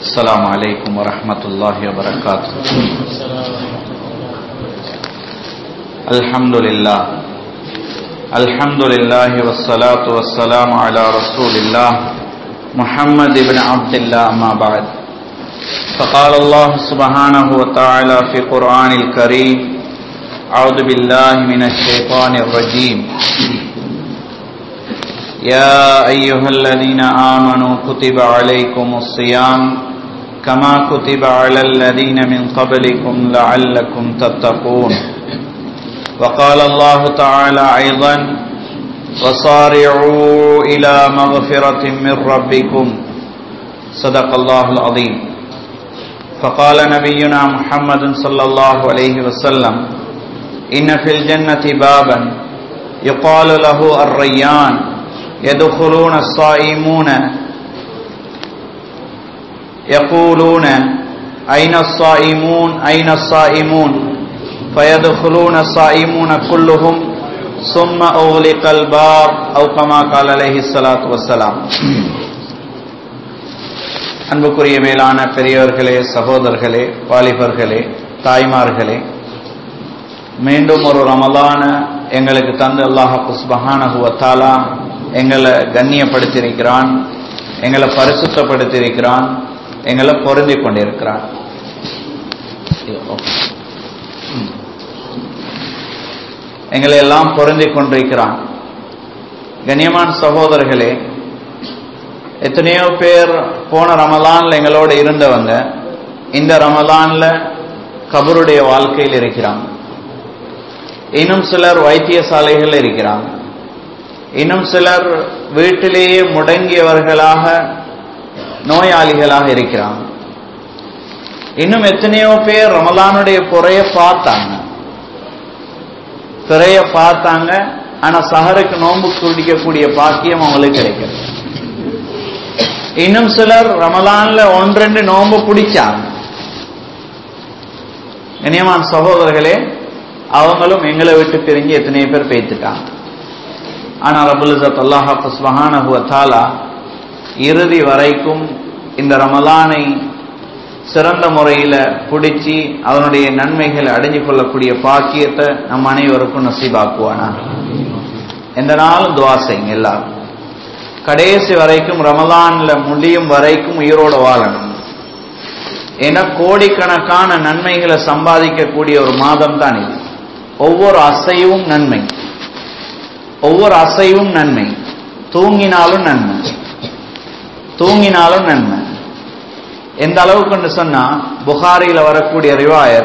السلام عليكم ورحمة الله وبركاته الحمد لله الحمد لله والصلاة والسلام على رسول الله محمد بن عبد الله أما بعد فقال الله سبحانه وتعالى في قرآن الكريم أعوذ بالله من الشيطان الرجيم يا أيها الذين آمنوا كتب عليكم الصيام كما كتب على الذين من قبلكم لعلكم تتقون وقال الله تعالى أيضا وصارعوا إلى مغفرة من ربكم صدق الله العظيم فقال نبينا محمد صلى الله عليه وسلم إن في الجنة بابا يقال له الريان يدخلون الصائمون يقولون أين الصائمون أين الصائمون فيدخلون الصائمون كلهم ثم أغلق الباب أو كما قال عليه الصلاة والسلام அன்புக்குரிய மேலான பெரியவர்களே சகோதரர்களே வாலிபர்களே தாய்மார்களே மீண்டும் ஒரு ரமலான எங்களுக்கு தந்து அல்லாஹ் சுபஹானஹுவத்தாலா எங்களை கண்ணியப்படுத்தியிருக்கிறான் எங்களை பரிசுத்தப்படுத்தியிருக்கிறான் எங்களை பொருந்தி கொண்டிருக்கிறான் எங்களை எல்லாம் பொருந்தி கொண்டிருக்கிறான் கண்ணியமான சகோதரர்களே எத்தனையோ பேர் போன ரமலான்ல எங்களோட இருந்தவங்க இந்த ரமலான்ல கபருடைய வாழ்க்கையில் இருக்கிறாங்க இன்னும் சிலர் வைத்தியசாலைகள் இருக்கிறாங்க இன்னும் சிலர் வீட்டிலேயே முடங்கியவர்களாக நோயாளிகளாக இருக்கிறாங்க இன்னும் எத்தனையோ பேர் ரமலானுடைய குறைய பார்த்தாங்க பிறைய பார்த்தாங்க ஆனா சஹருக்கு நோன்பு குடிக்கக்கூடிய பாக்கியம் அவங்களுக்கு கிடைக்கிறது இன்னும் சிலர் ரமலான்ல ஒன்றெண்டு நோன்பு பிடிச்சாங்க இனியமான சகோதரர்களே அவங்களும் எங்களை விட்டு பிரிஞ்சு எத்தனையோ பேர் பேத்துட்டாங்க ஆனா ரபுல்சத் அல்லாஹா சுபஹானஹுவ தாலா இறுதி வரைக்கும் இந்த ரமலானை சிறந்த முறையில பிடிச்சி அதனுடைய நன்மைகளை அடைஞ்சு கொள்ளக்கூடிய பாக்கியத்தை நம் அனைவருக்கும் நசீபாக்குவானா எந்த நாளும் துவா செய்யுங்க எல்லாரும் கடைசி வரைக்கும் ரமலான்ல முடியும் வரைக்கும் உயிரோட வாழணும் ஏன்னா கோடிக்கணக்கான நன்மைகளை சம்பாதிக்கக்கூடிய ஒரு மாதம் தான் இது ஒவ்வொரு அசைவும் நன்மை ஒவ்வொரு அசைவும் நன்மை தூங்கினாலும் நன்மை தூங்கினாலும் நன்மை எந்த அளவுக்கு சொன்னா புகாரியில வரக்கூடிய ரிவாயர்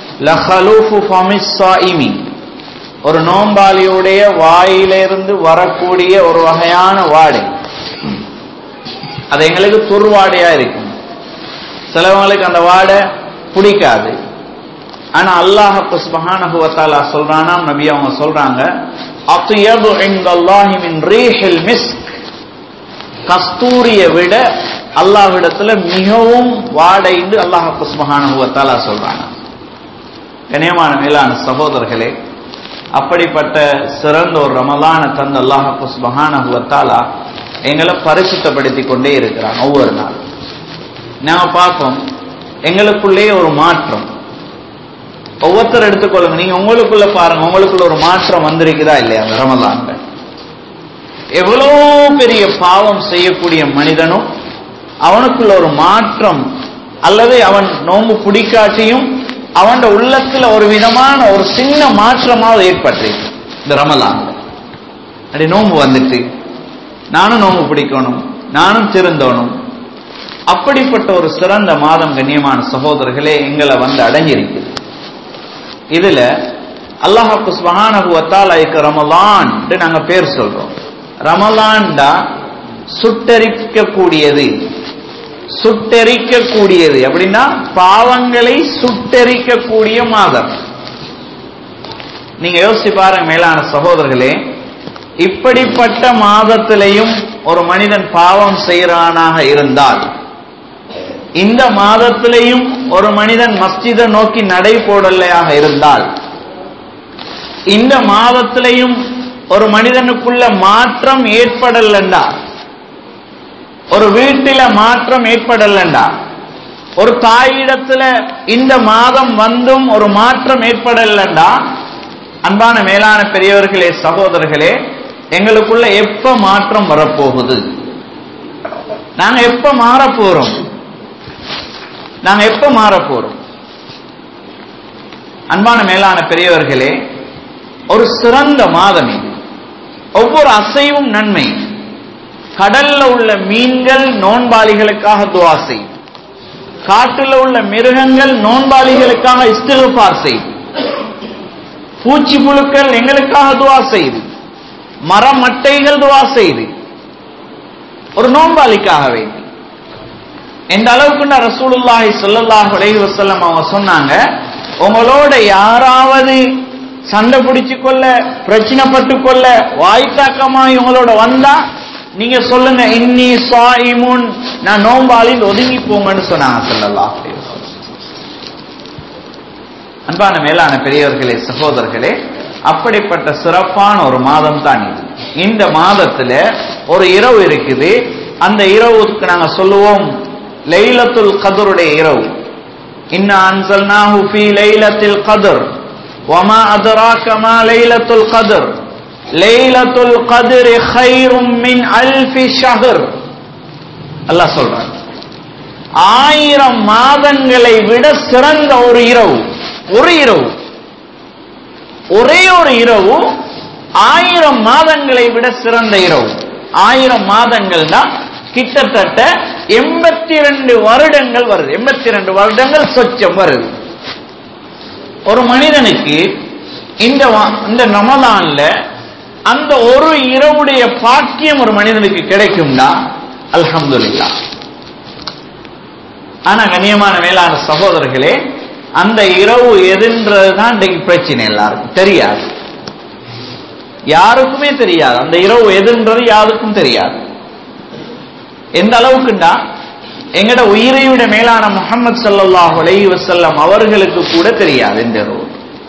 ஒரு நோம்பாளியுடைய வாயிலிருந்து வரக்கூடிய ஒரு வகையான வாடை அது எங்களுக்கு துர்வாடையா இருக்கும் சிலவங்களுக்கு அந்த வாடை பிடிக்காது ஆனா அல்லாஹ் சுபஹானஹுவத்தாலா சொல்றானா நபி அவங்க சொல்றாங்க அத்யது இன்தல்லாஹி மின் ரீஹில் மிஸ்க் கஸ்தூரிய விட அல்லாஹ்விடத்துல மிகவும் வாடைந்து அல்லாஹ் சுபஹானஹுவத்தாலா சொல்றாங்க கண்ணியமான மேலான சகோதரர்களே அப்படிப்பட்ட சிறந்த ஒரு ரமலான தந்த அல்லாஹ் சுபஹானஹுவத்தாலா எங்களை பரிசுத்தப்படுத்தி கொண்டே இருக்கிறாங்க ஒவ்வொரு நாள் நாம பார்ப்போம் எங்களுக்குள்ளேயே ஒரு மாற்றம் ஒவ்வொருத்தர் எடுத்துக்கொள்ளுங்க நீங்க உங்களுக்குள்ள பாருங்க உங்களுக்குள்ள ஒரு மாற்றம் வந்திருக்குதா இல்லையா அந்த ரமலான்ல எவ்வளோ பெரிய பாவம் செய்யக்கூடிய மனிதனும் அவனுக்குள்ள ஒரு மாற்றம் அல்லது அவன் நோம்பு பிடிக்காட்டியும் அவன் உள்ளத்துல ஒரு விதமான ஒரு சின்ன மாற்றமாவது ஏற்பட்டு இந்த ரமலான்ல அப்படி நோம்பு வந்துட்டு நானும் நோம்பு பிடிக்கணும் நானும் திருந்தோணும் அப்படிப்பட்ட ஒரு சிறந்த மாதம் கண்ணியமான சகோதரர்களே எங்களை வந்து அடைஞ்சிருக்குது இதுல அல்லாஹாக்கு சுபஹானகுவத்தால் ஐக்க ரமலான் நாங்க பேர் சொல்றோம் ரமலான்டா சுட்டரிக்கக்கூடியது சுட்டரிக்கக்கூடியது அப்படின்னா பாவங்களை சுட்டரிக்கக்கூடிய மாதம் நீங்க யோசிச்சு பாருங்க மேலான சகோதரர்களே இப்படிப்பட்ட மாதத்திலையும் ஒரு மனிதன் பாவம் செய்கிறானாக இருந்தால் இந்த மாதத்திலையும் ஒரு மனிதன் மஸ்ஜிதை நோக்கி நடை போடலையாக இருந்தால் இந்த மாதத்திலையும் ஒரு மனிதனுக்குள்ள மாற்றம் ஏற்படலண்டா ஒரு வீட்டில மாற்றம் ஏற்படலண்டா ஒரு தாயிடத்துல இந்த மாதம் வந்தும் ஒரு மாற்றம் ஏற்படலண்டா அன்பான மேலான பெரியவர்களே சகோதரர்களே எங்களுக்குள்ள எப்ப மாற்றம் வரப்போகுது நாங்க எப்ப மாற போறோம் நாங்க எப்ப மாற போறோம் அன்பான மேலான பெரியவர்களே ஒரு சிறந்த மாதம் இது ஒவ்வொரு அசைவும் நன்மை கடல்ல உள்ள மீன்கள் நோன்பாளிகளுக்காக துவா செய்யும் காட்டுல உள்ள மிருகங்கள் நோன்பாளிகளுக்காக இஸ்திகபார் செய்யும் பூச்சி புழுக்கள் எங்களுக்காக துவா செய்து மரமட்டைகள் துவா செய்து ஒரு நோன்பாளிக்காக வேண்டி எந்த அளவுக்கு ரசூலுல்லாஹி ஸல்லல்லாஹு அலைஹி வஸல்லம் அவங்க சொன்னாங்க உங்களோட யாராவது சண்டை பிடிச்சு கொள்ள பிரச்சனைப்பட்டு கொள்ள வாய்த்தாக்கமாய் உங்களோட வந்தா நீங்க சொல்லுங்க இன்னி சாயிமுன் நான் நோம்பாளில் ஒதுங்கி போங்கன்னு சொன்னாங்க ஸல்லல்லாஹு அலைஹி வஸல்லம் அன்பான மேலான பெரியவர்களே சகோதரர்களே அப்படிப்பட்ட சிறப்பான ஒரு மாதம் தான் இது இந்த மாதத்துல ஒரு இரவு இருக்குது அந்த இரவுக்கு நாங்க சொல்லுவோம் லைலத்துல் கதருடைய இரவு இன்னா அன்சல்னாஹு ஃபீ லைலத்தில் கதர் வமா அத்ராக மா லைலத்துல் கதர் லைலத்துல் கத்ரி கைரும் மின் அல்ஃபி ஷஹர் அல்லாஹ் சொல்றான் ஆயிரம் மாதங்களை விட சிறந்த ஒரு இரவு ஒரு இரவு ஒரே ஒரு இரவு ஆயிரம் மாதங்களை விட சிறந்த இரவு ஆயிரம் மாதங்கள்னா கிட்டத்தட்ட எண்பத்தி ரெண்டு வருடங்கள் வருது எண்பத்தி ரெண்டு வருடங்கள் சொச்சம் வருது ஒரு மனிதனுக்கு இந்த வா- இந்த ரமலான்ல அந்த ஒரு இரவுடைய பாக்கியம் ஒரு மனிதனுக்கு கிடைக்கும்னா அல்ஹம்துலில்லாஹ் ஆனா கண்ணியமான மேலான சகோதரர்களே அந்த இரவு எதுன்றதுதான் இன்றைக்கு பிரச்சனை எல்லாருக்கும் தெரியாது யாருக்குமே தெரியாது அந்த இரவு எதுன்றது யாருக்கும் தெரியாது எந்த அளவுக்குண்டா எங்கட உயிரை விட மேலான முகமது ஸல்லல்லாஹு அலைஹி வஸல்லம் அவர்களுக்கு கூட தெரியாது இந்த இரவு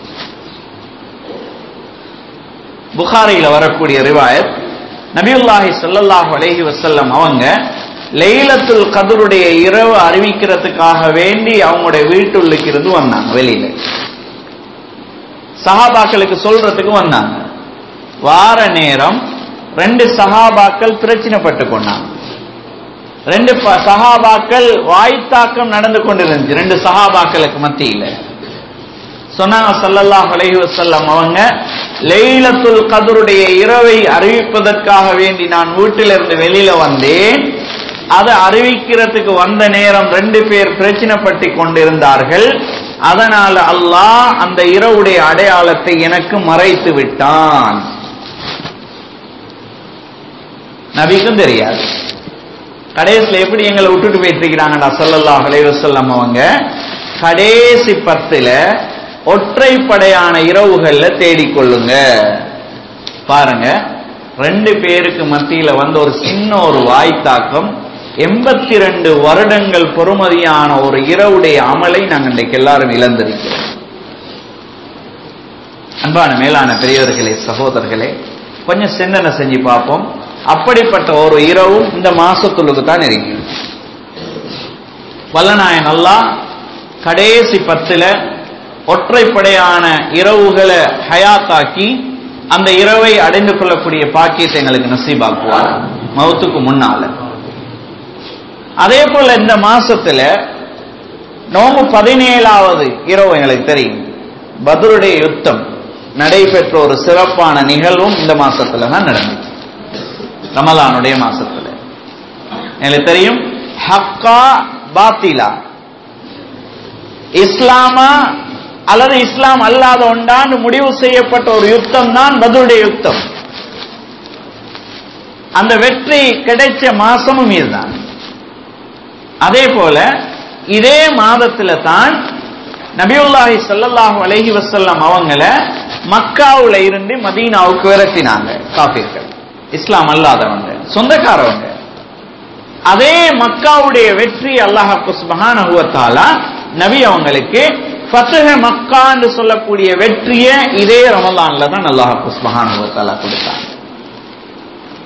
புகாரில வரக்கூடிய ரிவாயத் நபியுல்லாஹி ஸல்லல்லாஹு அலைஹி வஸல்லம் அவங்க லைலத்துல் கதருடைய இரவு அறிவிக்கிறதுக்காக வேண்டி அவங்களுடைய வீட்டுள்ளுக்கு இருந்து வந்தாங்க வெளியில சஹாபாக்களுக்கு சொல்றதுக்கு வந்தாங்க வார நேரம் ரெண்டு சஹாபாக்கள் பிரச்சனைப்பட்டு கொண்டாங்க ரெண்டு ப- சஹாபாக்கள் வாய்த்தாக்கம் நடந்து கொண்டிருந்துச்சு ரெண்டு சஹாபாக்களுக்கு மத்தியில சொன்னாங்க ஸல்லல்லாஹு அலைஹி வஸல்லம் அவங்க லைலத்துல் கதருடைய இரவை அறிவிப்பதற்காக வேண்டி நான் வீட்டிலிருந்து வெளியில வந்தேன் அதை அறிவிக்கிறதுக்கு வந்த நேரம் ரெண்டு பேர் பிரச்சனைப்பட்டு கொண்டிருந்தார்கள் அதனால அல்லாஹ் அந்த இரவுடைய அடையாளத்தை எனக்கு மறைத்து விட்டான் நபிக்கும் தெரியாது கடைசியில் எப்படி எங்களை விட்டுட்டு போயிட்டு இருக்கிறாங்கடா ஸல்லல்லாஹு அலைஹி வஸல்லம் அவங்க கடைசி பத்துல ஒற்றைப்படையான இரவுகள்ல தேடிக்கொள்ளுங்க பாருங்க ரெண்டு பேருக்கு மத்தியில வந்து ஒரு சின்ன ஒரு வாய்த்தாக்கம் எண்பத்தி ரெண்டு வருடங்கள் பொறுமதியான ஒரு இரவுடைய அமலை நாங்கள் இன்றைக்கு எல்லாரும் இழந்திருக்கிறோம் அன்பான மேலான பெரியவர்களே சகோதரர்களே கொஞ்சம் சிந்தனை செஞ்சு பார்ப்போம் அப்படிப்பட்ட ஒரு இரவும் இந்த மாசத்துள்ளுக்கு தான் இருக்கு வல்லநாயன் அல்லாஹ் கடைசி பத்துல ஒற்றைப்படையான இரவுகளை ஹயாத்தாக்கி அந்த இரவை அடைந்து கொள்ளக்கூடிய பாக்கியத்தை எங்களுக்கு நசீபாக்குவார் மௌத்துக்கு முன்னால அதே போல இந்த மாசத்துல நோம்பு பதினேழாவது இரவு எங்களுக்கு தெரியும் பத்ருடைய யுத்தம் நடைபெற்ற ஒரு சிறப்பான நிகழ்வும் இந்த மாசத்துல தான் நடந்துச்சு ரமலானுடைய மாசத்துல எங்களுக்கு தெரியும் ஹக்கா பாத்திலா இஸ்லாமா அல்லது இஸ்லாம் அல்லாத ஒன்றாண்டு முடிவு செய்யப்பட்ட ஒரு யுத்தம் தான் பத்ருடைய யுத்தம் அந்த வெற்றி கிடைச்ச மாசமும் இதுதான் அதே போல இதே மாதத்துல தான் நபியுல்லாஹி ஸல்லல்லாஹு அலைஹி வஸல்லம் அவங்கள மக்காவுல இருந்து மதீனாவுக்கு விரட்டினாங்க காஃபிர்கள் இஸ்லாம் அல்லாதவங்க சொந்தக்காரவங்க அதே மக்காவுடைய வெற்றி அல்லாஹ் சுப்ஹானஹு வ தஆலா நபி அவங்களுக்கு ஃபத்ஹ மக்கான்னு சொல்லக்கூடிய வெற்றியை இதே ரமலான்ல தான் அல்லாஹ் சுப்ஹானஹு வ தஆலா கொடுத்தாங்க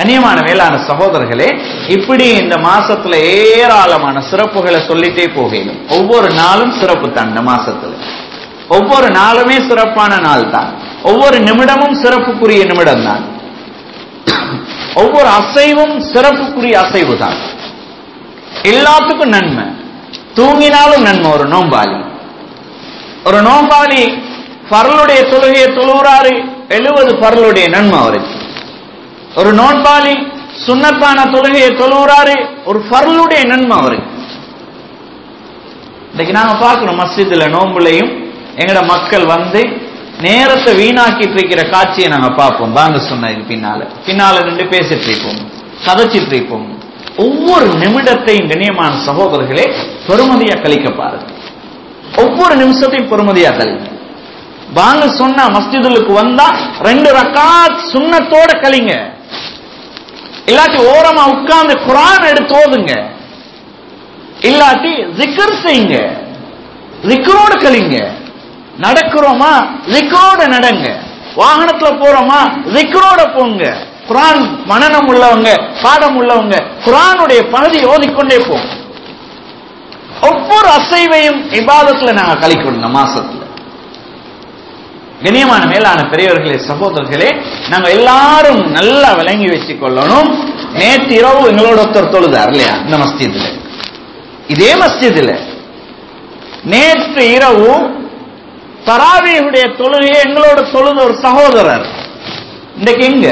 கண்ணியமான மேலான சகோதரர்களே இப்படி இந்த மாசத்துல ஏராளமான சிறப்புகளை சொல்லிட்டே போகணும் ஒவ்வொரு நாளும் சிறப்பு தான் இந்த மாசத்துல ஒவ்வொரு நாளுமே சிறப்பான நாள் தான் ஒவ்வொரு நிமிடமும் சிறப்புக்குரிய நிமிடம் தான் ஒவ்வொரு அசைவும் சிறப்புக்குரிய அசைவு தான் எல்லாத்துக்கும் நன்மை தூங்கினாலும் நன்மை ஒரு நோம்பாளி ஒரு நோம்பாளி பரலுடைய தொழுகையை தொழுகிறாரு எழுபது பரலுடைய நன்மை அவருக்கு ஒரு நோன்பாளி சுண்ணத்தான தொழுகையை தொழுகிறாரு ஒரு பரலுடைய நன்மை அவருக்கு இன்னைக்கு நாங்க பார்க்கிறோம் மஸ்ஜிதுல நோம்புலையும் எங்கட மக்கள் வந்து நேரத்தை வீணாக்கிட்டு இருக்கிற காட்சியை நாங்க பார்ப்போம் தாங்க சொன்னதுக்கு பின்னால பின்னால நின்று பேசிட்டு இருப்போம் கதைச்சிட்டு இருப்போம் ஒவ்வொரு நிமிடத்தையும் கண்ணியமான சகோதரர்களே பெருமதியா கழிக்க பாருங்க ஒவ்வொரு நிமிஷத்தையும் பெருமதியா கழிங்க வாங்க சொன்னா மஸ்ஜிதுலுக்கு வந்தா ரெண்டு ரக்காத் சுண்ணத்தோட கழிங்க இல்லாட்டி ஓரமா உட்கார்ந்து குரான் எடுத்து ஓதுங்க இல்லாட்டி ஜிக்கர் செய்யுங்க ஜிக்கரோட கழிங்க நடக்கிறோமா ஜிக்கரோட நடங்க வாகனத்துல போறோமா ஜிக்கரோட போங்க குரான் மனநம் உள்ளவங்க பாடம் உள்ளவங்க குரானுடைய பகுதி ஓதிக்கொண்டே போங்க ஒவ்வொரு அசைவையும் இபாதத்துல நாங்க கழிக்கணும் இந்த மாசத்துல கண்ணியமான மேலான பெரியவர்களே சகோதரர்களே நாங்க எல்லாரும் நல்லா விளங்கி வச்சுக் கொள்ளணும் நேற்று இரவு எங்களோட ஒருத்தர் தொழுதார் இல்லையா இந்த மஸ்ஜிதுல இதே மஸ்ஜிதுல நேற்று இரவு தராவியுடைய தொழுகையை எங்களோட தொழுத ஒரு சகோதரர் இன்றைக்கு எங்க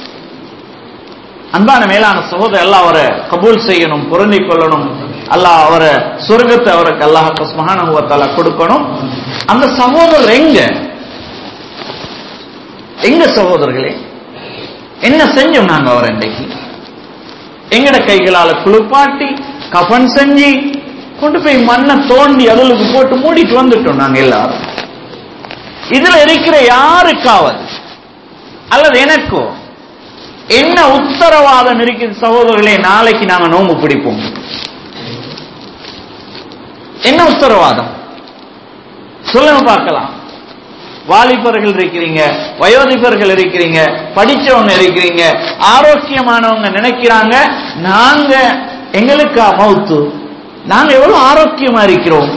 அன்பான மேலான சகோதரர் எல்லாம் அவரை கபூல் செய்யணும் பொருந்திக் கொள்ளணும் அல்லாஹ் அவரை சொர்க்கத்தை அவருக்கு அல்லாஹ் மகானுவத்தால கொடுக்கணும் அந்த சகோதரர் எங்க எங்க சகோதரர்களே என்ன செஞ்சோம் நாங்க அவர் இன்றைக்கு எங்கட கைகளால குளிப்பாட்டி கஃன் செஞ்சு கொண்டு போய் மண்ணை தோண்டி அதுலுக்கு போட்டு மூடிட்டு வந்துட்டோம் நாங்க எல்லாரும் இதுல இருக்கிற யாருக்காவது அல்லது எனக்கோ என்ன உத்தரவாதம் இருக்குது சகோதரர்களே நாளைக்கு நாங்க நோம்பு பிடிப்போம் என்ன உத்தரவாதம் சொல்லுங்க பார்க்கலாம் வாலிபர்கள் இருக்கிறீங்க வயோதிபர்கள் இருக்கிறீங்க படிச்சவங்க இருக்கிறீங்க ஆரோக்கியமானவங்க நினைக்கிறாங்க நாங்க எங்களுக்கா மவுத்து நாங்க எவ்வளவு ஆரோக்கியமா இருக்கிறோம்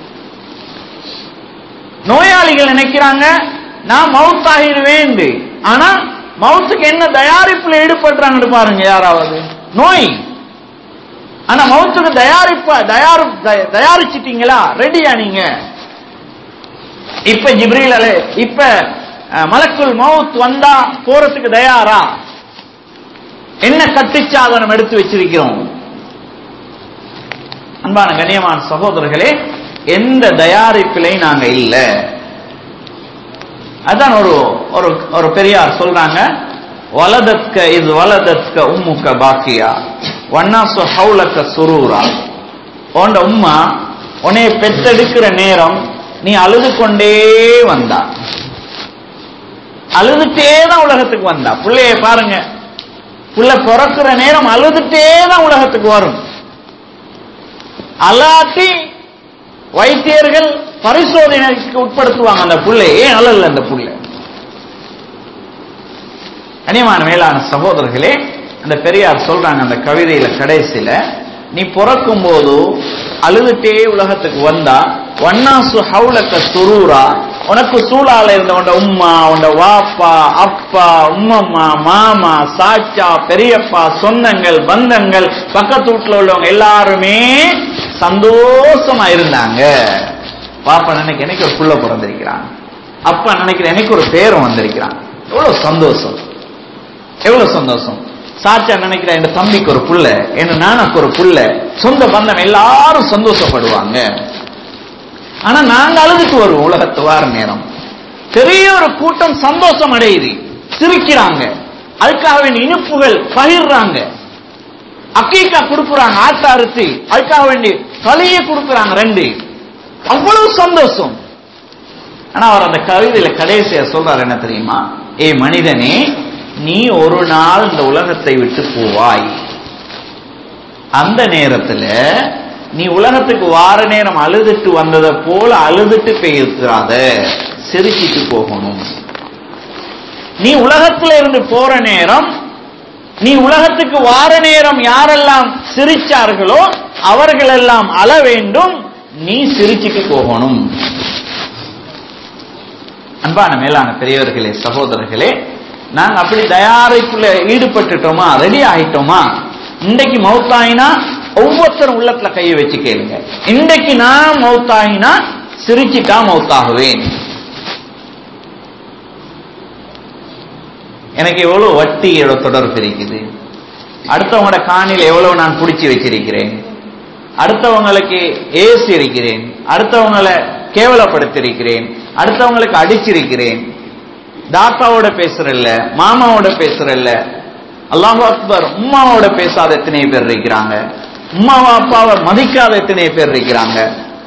நோயாளிகள் நினைக்கிறாங்க நான் மவுத் ஆகிடுவேன் ஆனா மவுத்துக்கு என்ன தயாரிப்புல ஈடுபடுறாங்கன்னு பாருங்க யாராவது நோய் ஆனா மவுத்துக்கு தயாரிப்பா தயாரி தயாரிச்சிட்டீங்களா ரெடியா நீங்க இப்ப ஜிப்ரீல் அலே இப்ப மலக்குள் மவுத் வந்தா போறதுக்கு தயாரா என்ன கட்டுச்சாதனம் எடுத்து வச்சிருக்கிறோம் அன்பான கண்ணியமான சகோதரர்களே எந்த தயாரிப்பிலையும் நாங்க இல்ல அதான் ஒரு ஒரு ஒரு பெரியார் சொல்றாங்க வலதத்க இது வலதத்க உம்முக்க பாக்கியா வண்ணாசு ஹவுலக்க சுரூரா உண்ட உம்மா உன்னைய பெத்தெடுக்கிற நேரம் நீ அழுது கொண்டே வந்தா அழுதுட்டே தான் உலகத்துக்கு வந்தா பிள்ளைய பாருங்க புள்ள பிறக்கிற நேரம் அழுதுட்டே தான் உலகத்துக்கு வரும் அல்லாட்டி வைத்தியர்கள் பரிசோதனைக்கு உட்படுத்துவாங்க அந்த புள்ளை ஏன் அழல அந்த புள்ளை கனியமான மேலான சகோதரர்களே அந்த பெரியார் சொல்றாங்க அந்த கவிதையில கடைசியில நீ பிறக்கும் போது அழுதுட்டே உலகத்துக்கு வந்தா வண்ணாசு ஹவுலக்க சுரூரா உனக்கு சூழால இருந்த உண்ட உம்மா உண்ட வாப்பா அப்பா உம்மம்மா மாமா சாச்சா பெரியப்பா சொந்தங்கள் பந்தங்கள் பக்கத்து வீட்டுல உள்ளவங்க எல்லாருமே சந்தோஷமா இருந்தாங்க பாப்பா நினைக்க எனக்கு ஒரு புள்ள பிறந்திருக்கிறான் அப்பா நினைக்கிற எனக்கு ஒரு பேரும் வந்திருக்கிறான் எவ்வளவு சந்தோஷம் எவ்வளவு சந்தோஷம் சாச்சா நினைக்கிற என் தம்பிக்கு ஒரு புள்ள என் நானுக்கு ஒரு புள்ள சொந்த பந்தம் எல்லாரும் சந்தோஷப்படுவாங்க ஆனா நாங்க அழுதுட்டு வருவோம் உலகத்து வார நேரம் பெரிய ஒரு கூட்டம் சந்தோஷம் அடையுது சிரிக்கிறாங்க அதுக்காக வேண்டிய இனிப்புகள் பகிர்றாங்க அக்கீக்கா கொடுக்குறாங்க ஆட்டா அரிசி அதுக்காக வேண்டி களிய கொடுக்குறாங்க ரெண்டு அவ்வளவு சந்தோஷம் ஆனா அவர் அந்த கவிதையில கடைசியா சொல்றாரு என்ன தெரியுமா ஏ மனிதனே நீ ஒரு நாள் இந்த உலகத்தை விட்டு போவாய் அந்த நேரத்துல நீ உலகத்துக்கு வார நேரம் அழுதுட்டு வந்ததை போல அழுதுட்டு போயிருக்கிறாத சிரிச்சிட்டு போகணும் நீ உலகத்துல இருந்து போற நேரம் நீ உலகத்துக்கு வார நேரம் யாரெல்லாம் சிரிச்சார்களோ அவர்களெல்லாம் அழ வேண்டும் நீ சிரிச்சுட்டு போகணும் அன்பான மேலான பெரியவர்களே சகோதரர்களே நாங்க அப்படி தயாரிப்புல ஈடுபட்டுட்டோமா ரெடி ஆயிட்டோமா இன்றைக்கு மௌத்தாயினா ஒவ்வொருத்தரும் உள்ளத்துல கையை வச்சு கேளுங்க இன்றைக்கு நான் மௌத்தாயினா சிரிச்சுட்டா மௌத்தாகுவேன் எனக்கு எவ்வளவு வட்டியோட தொடர்பு இருக்குது அடுத்தவங்களோட காணில் எவ்வளவு நான் பிடிச்சி வச்சிருக்கிறேன் அடுத்தவங்களுக்கு ஏசி இருக்கிறேன் அடுத்தவங்களை கேவலப்படுத்திருக்கிறேன் அடுத்தவங்களுக்கு அடிச்சிருக்கிறேன் தாத்தாவோட பேசுறல்ல மாமாவோட பேசுறல்ல அல்லாஹு அக்பர் உம்மாவோட பேசாத எத்தனை பேர் இருக்கிறாங்க உம்மாவா அப்பாவை மதிக்காத எத்தனை பேர் இருக்கிறாங்க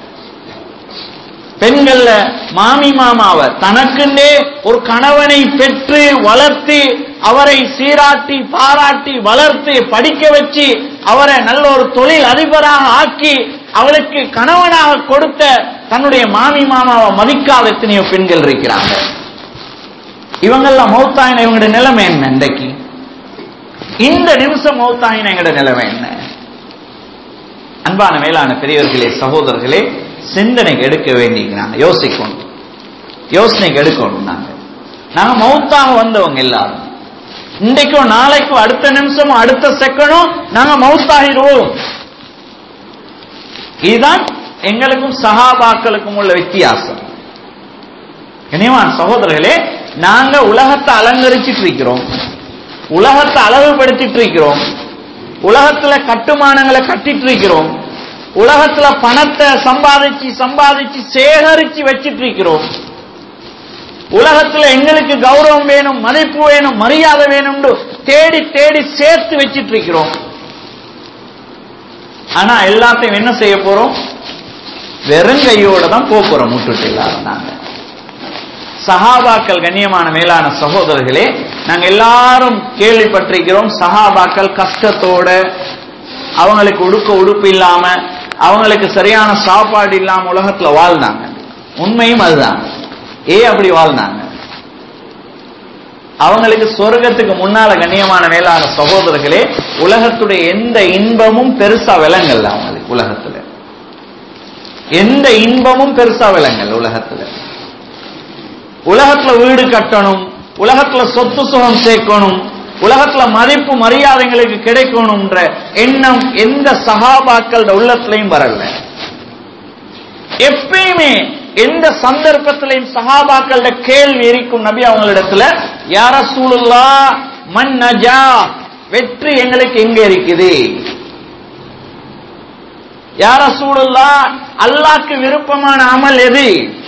பெண்கள்ல மாமி மாமாவை தனக்குன்னே ஒரு கணவனை பெற்று வளர்த்து அவரை சீராட்டி பாராட்டி வளர்த்து படிக்க வச்சு அவரை நல்ல ஒரு தொழில் அதிபராக ஆக்கி அவளுக்கு கணவனாக கொடுத்த தன்னுடைய மாமி மாமாவை மதிக்காத எத்தனையோ பெண்கள் இருக்கிறாங்க இவங்கெல்லாம் மௌத்தாயின இவங்களுடைய நிலைமை என்ன இன்றைக்கு இந்த நிமிஷம் மௌத்தாயின எங்களுடைய நிலைமை என்ன அன்பான மேலான பெரியவர்களே சகோதரர்களே சிந்தனைக்கு எடுக்க வேண்டியிருக்கிறாங்க யோசிக்கணும் யோசனைக்கு எடுக்கணும் நாங்க நாங்க மௌத்தாக வந்தவங்க எல்லாரும் இன்றைக்கும் நாளைக்கும் அடுத்த நிமிஷமும் அடுத்த செகண்டும் நாங்க மௌத்தாகிடுவோம் இதுதான் எங்களுக்கும் சகாபாக்களுக்கும் உள்ள வித்தியாசம் கனிவான் சகோதரர்களே நாங்க உலகத்தை அலங்கரிச்சிட்டு இருக்கிறோம் உலகத்தை அளவுபடுத்திட்டு இருக்கிறோம் உலகத்துல கட்டுமானங்களை கட்டிட்டு இருக்கிறோம் உலகத்துல பணத்தை சம்பாதிச்சு சம்பாதிச்சு சேகரிச்சு வச்சிட்டு இருக்கிறோம் உலகத்துல எங்களுக்கு கௌரவம் வேணும் மதிப்பு வேணும் மரியாதை வேணும்னு தேடி தேடி சேர்த்து வச்சிட்டு இருக்கிறோம் ஆனா எல்லாத்தையும் என்ன செய்ய போறோம் வெறுங்கையோட தான் போக போறோம் முட்டுட்டு எல்லாரும் நாங்க சஹாபாக்கள் கண்ணியமான மேலான சகோதரர்களே நாங்க எல்லாரும் கேள்விப்பட்டிருக்கிறோம் சஹாபாக்கள் கஷ்டத்தோட அவங்களுக்கு உடுக்க உடுப்பு இல்லாம அவங்களுக்கு சரியான சாப்பாடு இல்லாம உலகத்துல வாழ்ந்தாங்க உண்மையும் அதுதான் ஏ அப்படி வாழ்ந்தாங்க அவங்களுக்கு சொர்க்கத்துக்கு முன்னால கண்ணியமான மேலான சகோதரர்களே உலகத்துடைய எந்த இன்பமும் பெருசா விளங்கல்ல அவங்களுக்கு உலகத்துல எந்த இன்பமும் பெருசா விளங்கல் உலகத்துல உலகத்துல வீடு கட்டணும் உலகத்துல சொத்து சுகம் சேர்க்கணும் உலகத்துல மதிப்பு மரியாதைங்களுக்கு கிடைக்கணும்ன்ற எண்ணம் எந்த சகாபாக்கள் உள்ளத்திலையும் வரல எப்பயுமே எந்த சந்தர்ப்பத்திலையும் சகாபாக்கள கேள்வி இருக்கும் நபி அவங்களிடத்துல யார சூழல்லா மன் நஜா வெற்றி எங்களுக்கு எங்க இருக்குது யார சூழல்லா அல்லாக்கு விருப்பமான அமல் எது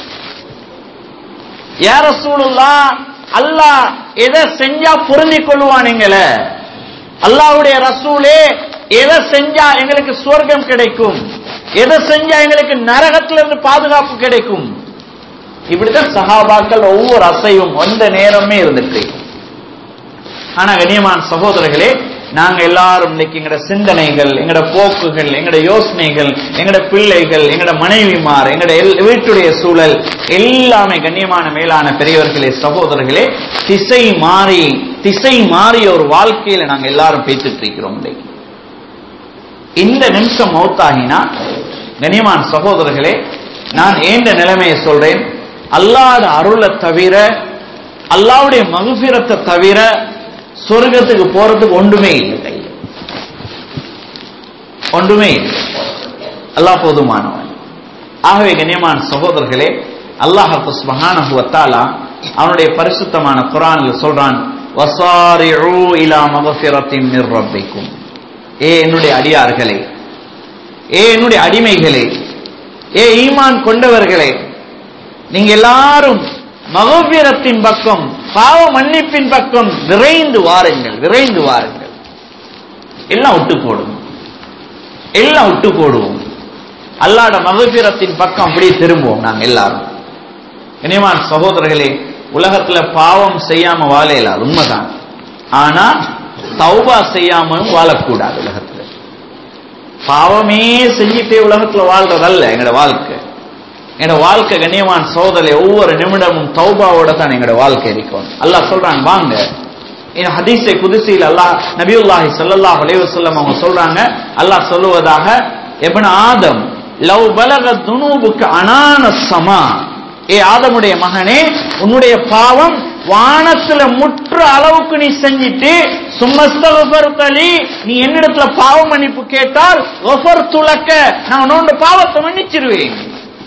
யார சூழல்லா அல்லாஹ் எதை செஞ்சா பொருந்தி கொள்வான் எங்களை அல்லாவுடைய ரசூலே எதை செஞ்சா எங்களுக்கு சுவர்க்கம் கிடைக்கும் எதை செஞ்சா எங்களுக்கு நரகத்திலிருந்து பாதுகாப்பு கிடைக்கும் இப்படித்தான் சகாபாக்கள் ஒவ்வொரு அசையும் எந்த நேரமே இருந்துட்டு ஆனா கண்ணியமான சகோதரர்களே நாங்க எல்லாரும் இன்னைக்கு எங்கட சிந்தனைகள் எங்கட போக்குகள் எங்கட யோசனைகள் எங்கட பிள்ளைகள் எங்கட மனைவிமார் எங்கட வீட்டுடைய சூழல் எல்லாமே கண்ணியமான மேலான பெரியவர்களே சகோதரர்களே திசை மாறி திசை மாறிய ஒரு வாழ்க்கையில நாங்க எல்லாரும் பேசிட்டு இருக்கிறோம் இன்னைக்கு இந்த நிமிஷம் மௌத்தாகினா கண்ணியமான சகோதரர்களே நான் ஏண்ட நிலைமையை சொல்றேன் அல்லாத அருளை தவிர அல்லாவுடைய மகுபிரத்தை தவிர சொர்க்கத்துக்கு போறதுக்கு ஒன்றுமே இல்லை கையில் ஒன்றுமே இல்லை அல்லாஹ் போதுமானவன் ஆகவே கண்ணியமான சகோதரர்களே அல்லாஹ் சுபஹானஹுவத்தாலா அவனுடைய பரிசுத்தமான குரான்ல சொல்றான் வசாரிஉ இலா மகஃபிரத்தின் மிர் ரப்பிக்கும் ஏ என்னுடைய அடியார்களே ஏ என்னுடைய அடிமைகளே ஏ ஈமான் கொண்டவர்களே நீங்க எல்லாரும் மகவீரத்தின் பக்கம் பாவ மன்னிப்பின் பக்கம் விரைந்து வாருங்கள் விரைந்து வாருங்கள் எல்லாம் விட்டு போடுவோம் எல்லாம் விட்டு போடுவோம் அல்லாட மகபீரத்தின் பக்கம் அப்படியே திரும்புவோம் நாங்க எல்லாரும் இனிமான் சகோதரர்களே உலகத்துல பாவம் செய்யாம வாழ இயலாது உண்மைதான் ஆனா தௌபா செய்யாமலும் வாழக்கூடாது உலகத்துல பாவமே செஞ்சுட்டே உலகத்துல வாழ்றதல்ல எங்களோட வாழ்க்கை என்னோட வாழ்க்கை கண்ணியமான சோதரை ஒவ்வொரு நிமிடமும் தௌபாவோட தான் எங்களோட வாழ்க்கை இருக்கும் அல்லாஹ் சொல்றான் வாங்க இந்த ஹதீஸை குதிசியில் அல்லாஹ் நபியுல்லாஹி ஸல்லல்லாஹு அலைஹி வஸல்லம் அவங்க சொல்றாங்க அல்லாஹ் சொல்லுவதாக இப்னு ஆதம் லவ் பலக துனூபுக்கு அனான சமா ஏ ஆதமுடைய மகனே உன்னுடைய பாவம் வானத்துல முற்ற அளவுக்கு நீ செஞ்சிட்டு சும்மஸ்தகி நீ என்னிடத்துல பாவ மன்னிப்பு கேட்டால் ஒஃபர் துலக்க நான் உன்னோட பாவத்தை மன்னிச்சிருவேன்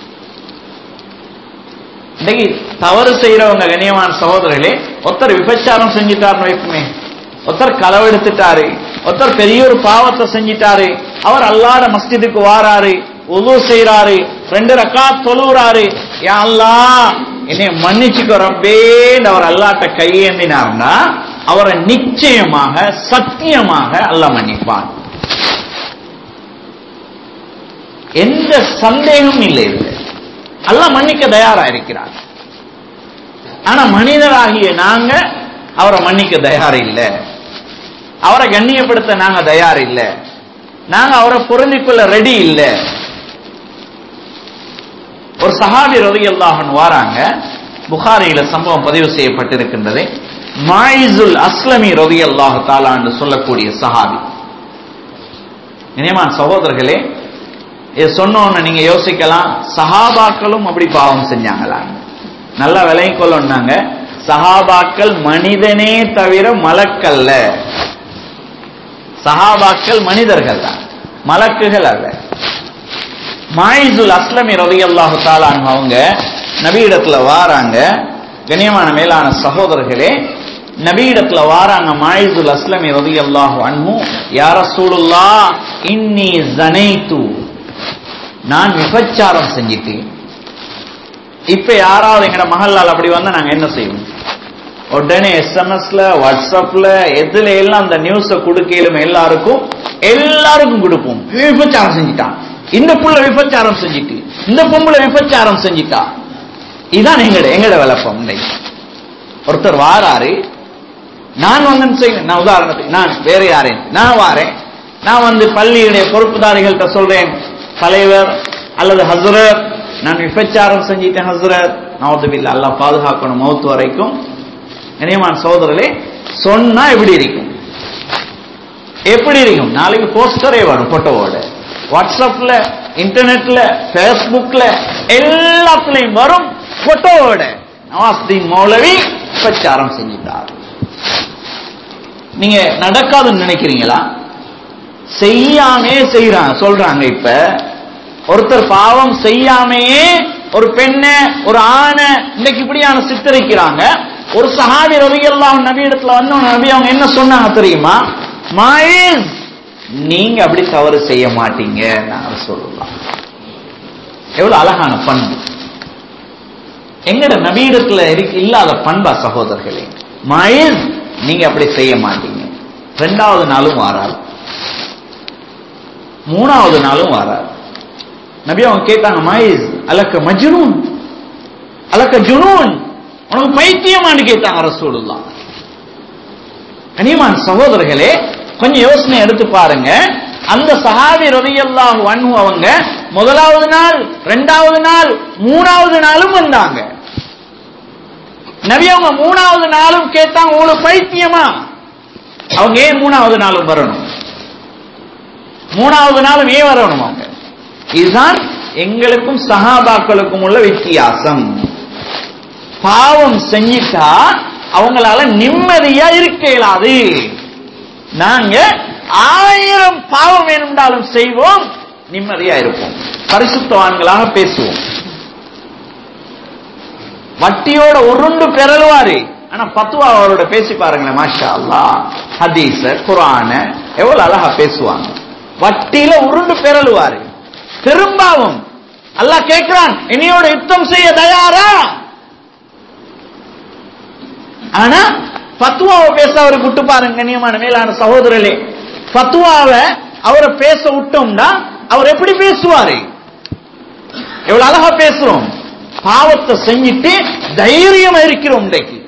இன்னைக்கு தவறு செய்யறவங்க கண்ணியமான சகோதரர்களே ஒருத்தர் விபச்சாரம் செஞ்சுட்டாருன்னு வைக்குமே ஒருத்தர் களவெடுத்துட்டாரு ஒருத்தர் பெரிய ஒரு பாவத்தை செஞ்சிட்டாரு அவர் அல்லாத மஸ்ஜிதுக்கு வாராரு உது செய்யறாரு ரெண்டு ரக்கா தொழுறாரு யா அல்லாஹ் என்னை மன்னிச்சுக்கோ ரப்பேன்னு அவர் அல்லாட்ட கையேந்தினார்னா அவரை நிச்சயமாக சத்தியமாக அல்லாஹ் மன்னிப்பான் எந்த சந்தேகமும் இல்லை இதுல அல்லாஹ் மன்னிக்க தயாரா இருக்கிறார் ஆனா மனிதராகிய நாங்க அவரை மன்னிக்க தயார் இல்லை அவரை கண்ணியப்படுத்த நாங்க தயார் இல்லை நாங்க அவரை பொருந்திக் கொள்ள ரெடி இல்லை ஒரு சஹாபி ரவி அல்லாஹன் வாராங்க புகாரியில சம்பவம் பதிவு செய்யப்பட்டிருக்கின்றது மாயிசுல் அஸ்லமி ரவி அல்லாஹு தாலா என்று சொல்லக்கூடிய சஹாபி இனியமான சகோதரர்களே இது சொன்னோன்னு நீங்க யோசிக்கலாம் சஹாபாக்களும் அப்படி பாவம் செஞ்சாங்களா நல்லா விலையும் கொள்ளணும்னாங்க சஹாபாக்கள் மனிதனே தவிர மலக்கல்ல சஹாபாக்கள் மனிதர்கள் தான் மலக்குகள் அல்ல மாயிசுல் அஸ்லமி ரவி அல்லாஹு தாலான் அவங்க நபியிடத்துல வாராங்க கண்ணியமான மேலான சகோதரர்களே நபியிடத்துல வாராங்க மாயிசுல் அஸ்லமி ரவி அல்லாஹு அன்ஹு யார சூடுல்லா இன்னி ஜனைத்து நான் விபச்சாரம் செஞ்சிட்டேன் இப்ப யாராவது எங்கட மகளால் அப்படி வந்தா நாங்க என்ன செய்வோம் உடனே எஸ்எம்எஸ்ல வாட்ஸ்அப்ல எதுல எல்லாம் அந்த நியூஸ கொடுக்கலும் எல்லாருக்கும் எல்லாருக்கும் கொடுப்போம் விபச்சாரம் செஞ்சிட்டான் இந்த புள்ள விபச்சாரம் செஞ்சிட்டு இந்த பொம்பளை விபச்சாரம் செஞ்சிட்டா இதுதான் எங்கட எங்கட விளப்பம் இன்னைக்கு ஒருத்தர் வாராரு நான் வந்து செய்ய நான் உதாரணத்துக்கு நான் வேற யாரேன் நான் வாரேன் நான் வந்து பள்ளியுடைய பொறுப்புதாரிகள்கிட்ட சொல்றேன் தலைவர் அல்லது ஹசரத் நான் விபச்சாரம் செஞ்சிட்டேன் ஹசரத் நவதுபில்ல அல்லா பாதுகாக்கணும் மௌத்து வரைக்கும் இணையமான சோதரர்களே சொன்னா எப்படி இருக்கும் எப்படி இருக்கும் நாளைக்கு போஸ்டரே வரும் போட்டோவோட வாட்ஸ்அப்ல இன்டர்நெட்ல பேஸ்புக்ல எல்லாத்துலயும் வரும் போட்டோவோட நவாஸ்தீன் மௌலவி பிரச்சாரம் செஞ்சிட்டார் நீங்க நடக்காதுன்னு நினைக்கிறீங்களா செய்யாமே செய்யறாங்க சொல்றாங்க இப்ப ஒருத்தர் பாவம் செய்யாமையே ஒரு பெண்ணை ஒரு ஆணை இன்னைக்கு இப்படியான சித்தரிக்கிறாங்க ஒரு சஹாபி ரவி எல்லாம் நபி இடத்துல வந்து நபி அவங்க என்ன சொன்னாங்க தெரியுமா மாயிஸ் நீங்க அப்படி தவறு செய்ய மாட்டீங்க நான் சொல்லலாம் எவ்வளவு அழகான பண்பு எங்கட நபீடத்துல இருக்கு இல்லாத பண்பா சகோதரர்களே மாயிஸ் நீங்க அப்படி செய்ய மாட்டீங்க ரெண்டாவது நாளும் வாராது மூணாவது நாளும் வாராது நபி அவங்க கேட்டாங்க மாயிஸ் அலக்க மஜ்னூன் அலக்க ஜுனூன் உனக்கு பைத்தியமான்னு கேட்டாங்க ரசூலுல்லா கனிமான் சகோதரர்களே கொஞ்சம் யோசனை எடுத்து பாருங்க அந்த சஹாபி ரலியல்லாஹு அன்ஹு அவங்க முதலாவது நாள் இரண்டாவது நாள் மூணாவது நாளும் வந்தாங்க நபி அவங்க மூணாவது நாளும் கேட்டாங்க உங்களுக்கு பைத்தியமா அவங்க ஏன் மூணாவது நாளும் வரணும் மூணாவது நாளும் ஏன் வரணும் அவங்க இதுதான் எங்களுக்கும் சஹாபாக்களுக்கும் உள்ள வித்தியாசம் பாவம் செஞ்சிட்டா அவங்களால நிம்மதியா இருக்க இயலாது நாங்க ஆயிரம் பாவம் வேணும்னாலும் செய்வோம் நிம்மதியா இருப்போம் பரிசுத்தவான்களாக பேசுவோம் வட்டியோட உருண்டு பெறலுவாரு ஆனா பத்துவா அவரோட பேசி பாருங்களேன் மாஷா அல்லா ஹதீஸ குரான எவ்வளவு அழகா பேசுவாங்க வட்டியில உருண்டு பெறலுவாரு திரும்பாவும் அல்லாஹ் கேட்கிறான் என்னையோட யுத்தம் செய்ய தயாரா ஆனா பத்துவாவை பேச அவரை விட்டு பாருங்க கண்ணியமான மேலான சகோதரர்களே பத்துவாவை அவரை பேச விட்டோம்னா அவர் எப்படி பேசுவாரு எவ்வளவு அழகா பேசுறோம் பாவத்தை செஞ்சுட்டு தைரியமா இருக்கிறோம் இன்றைக்கு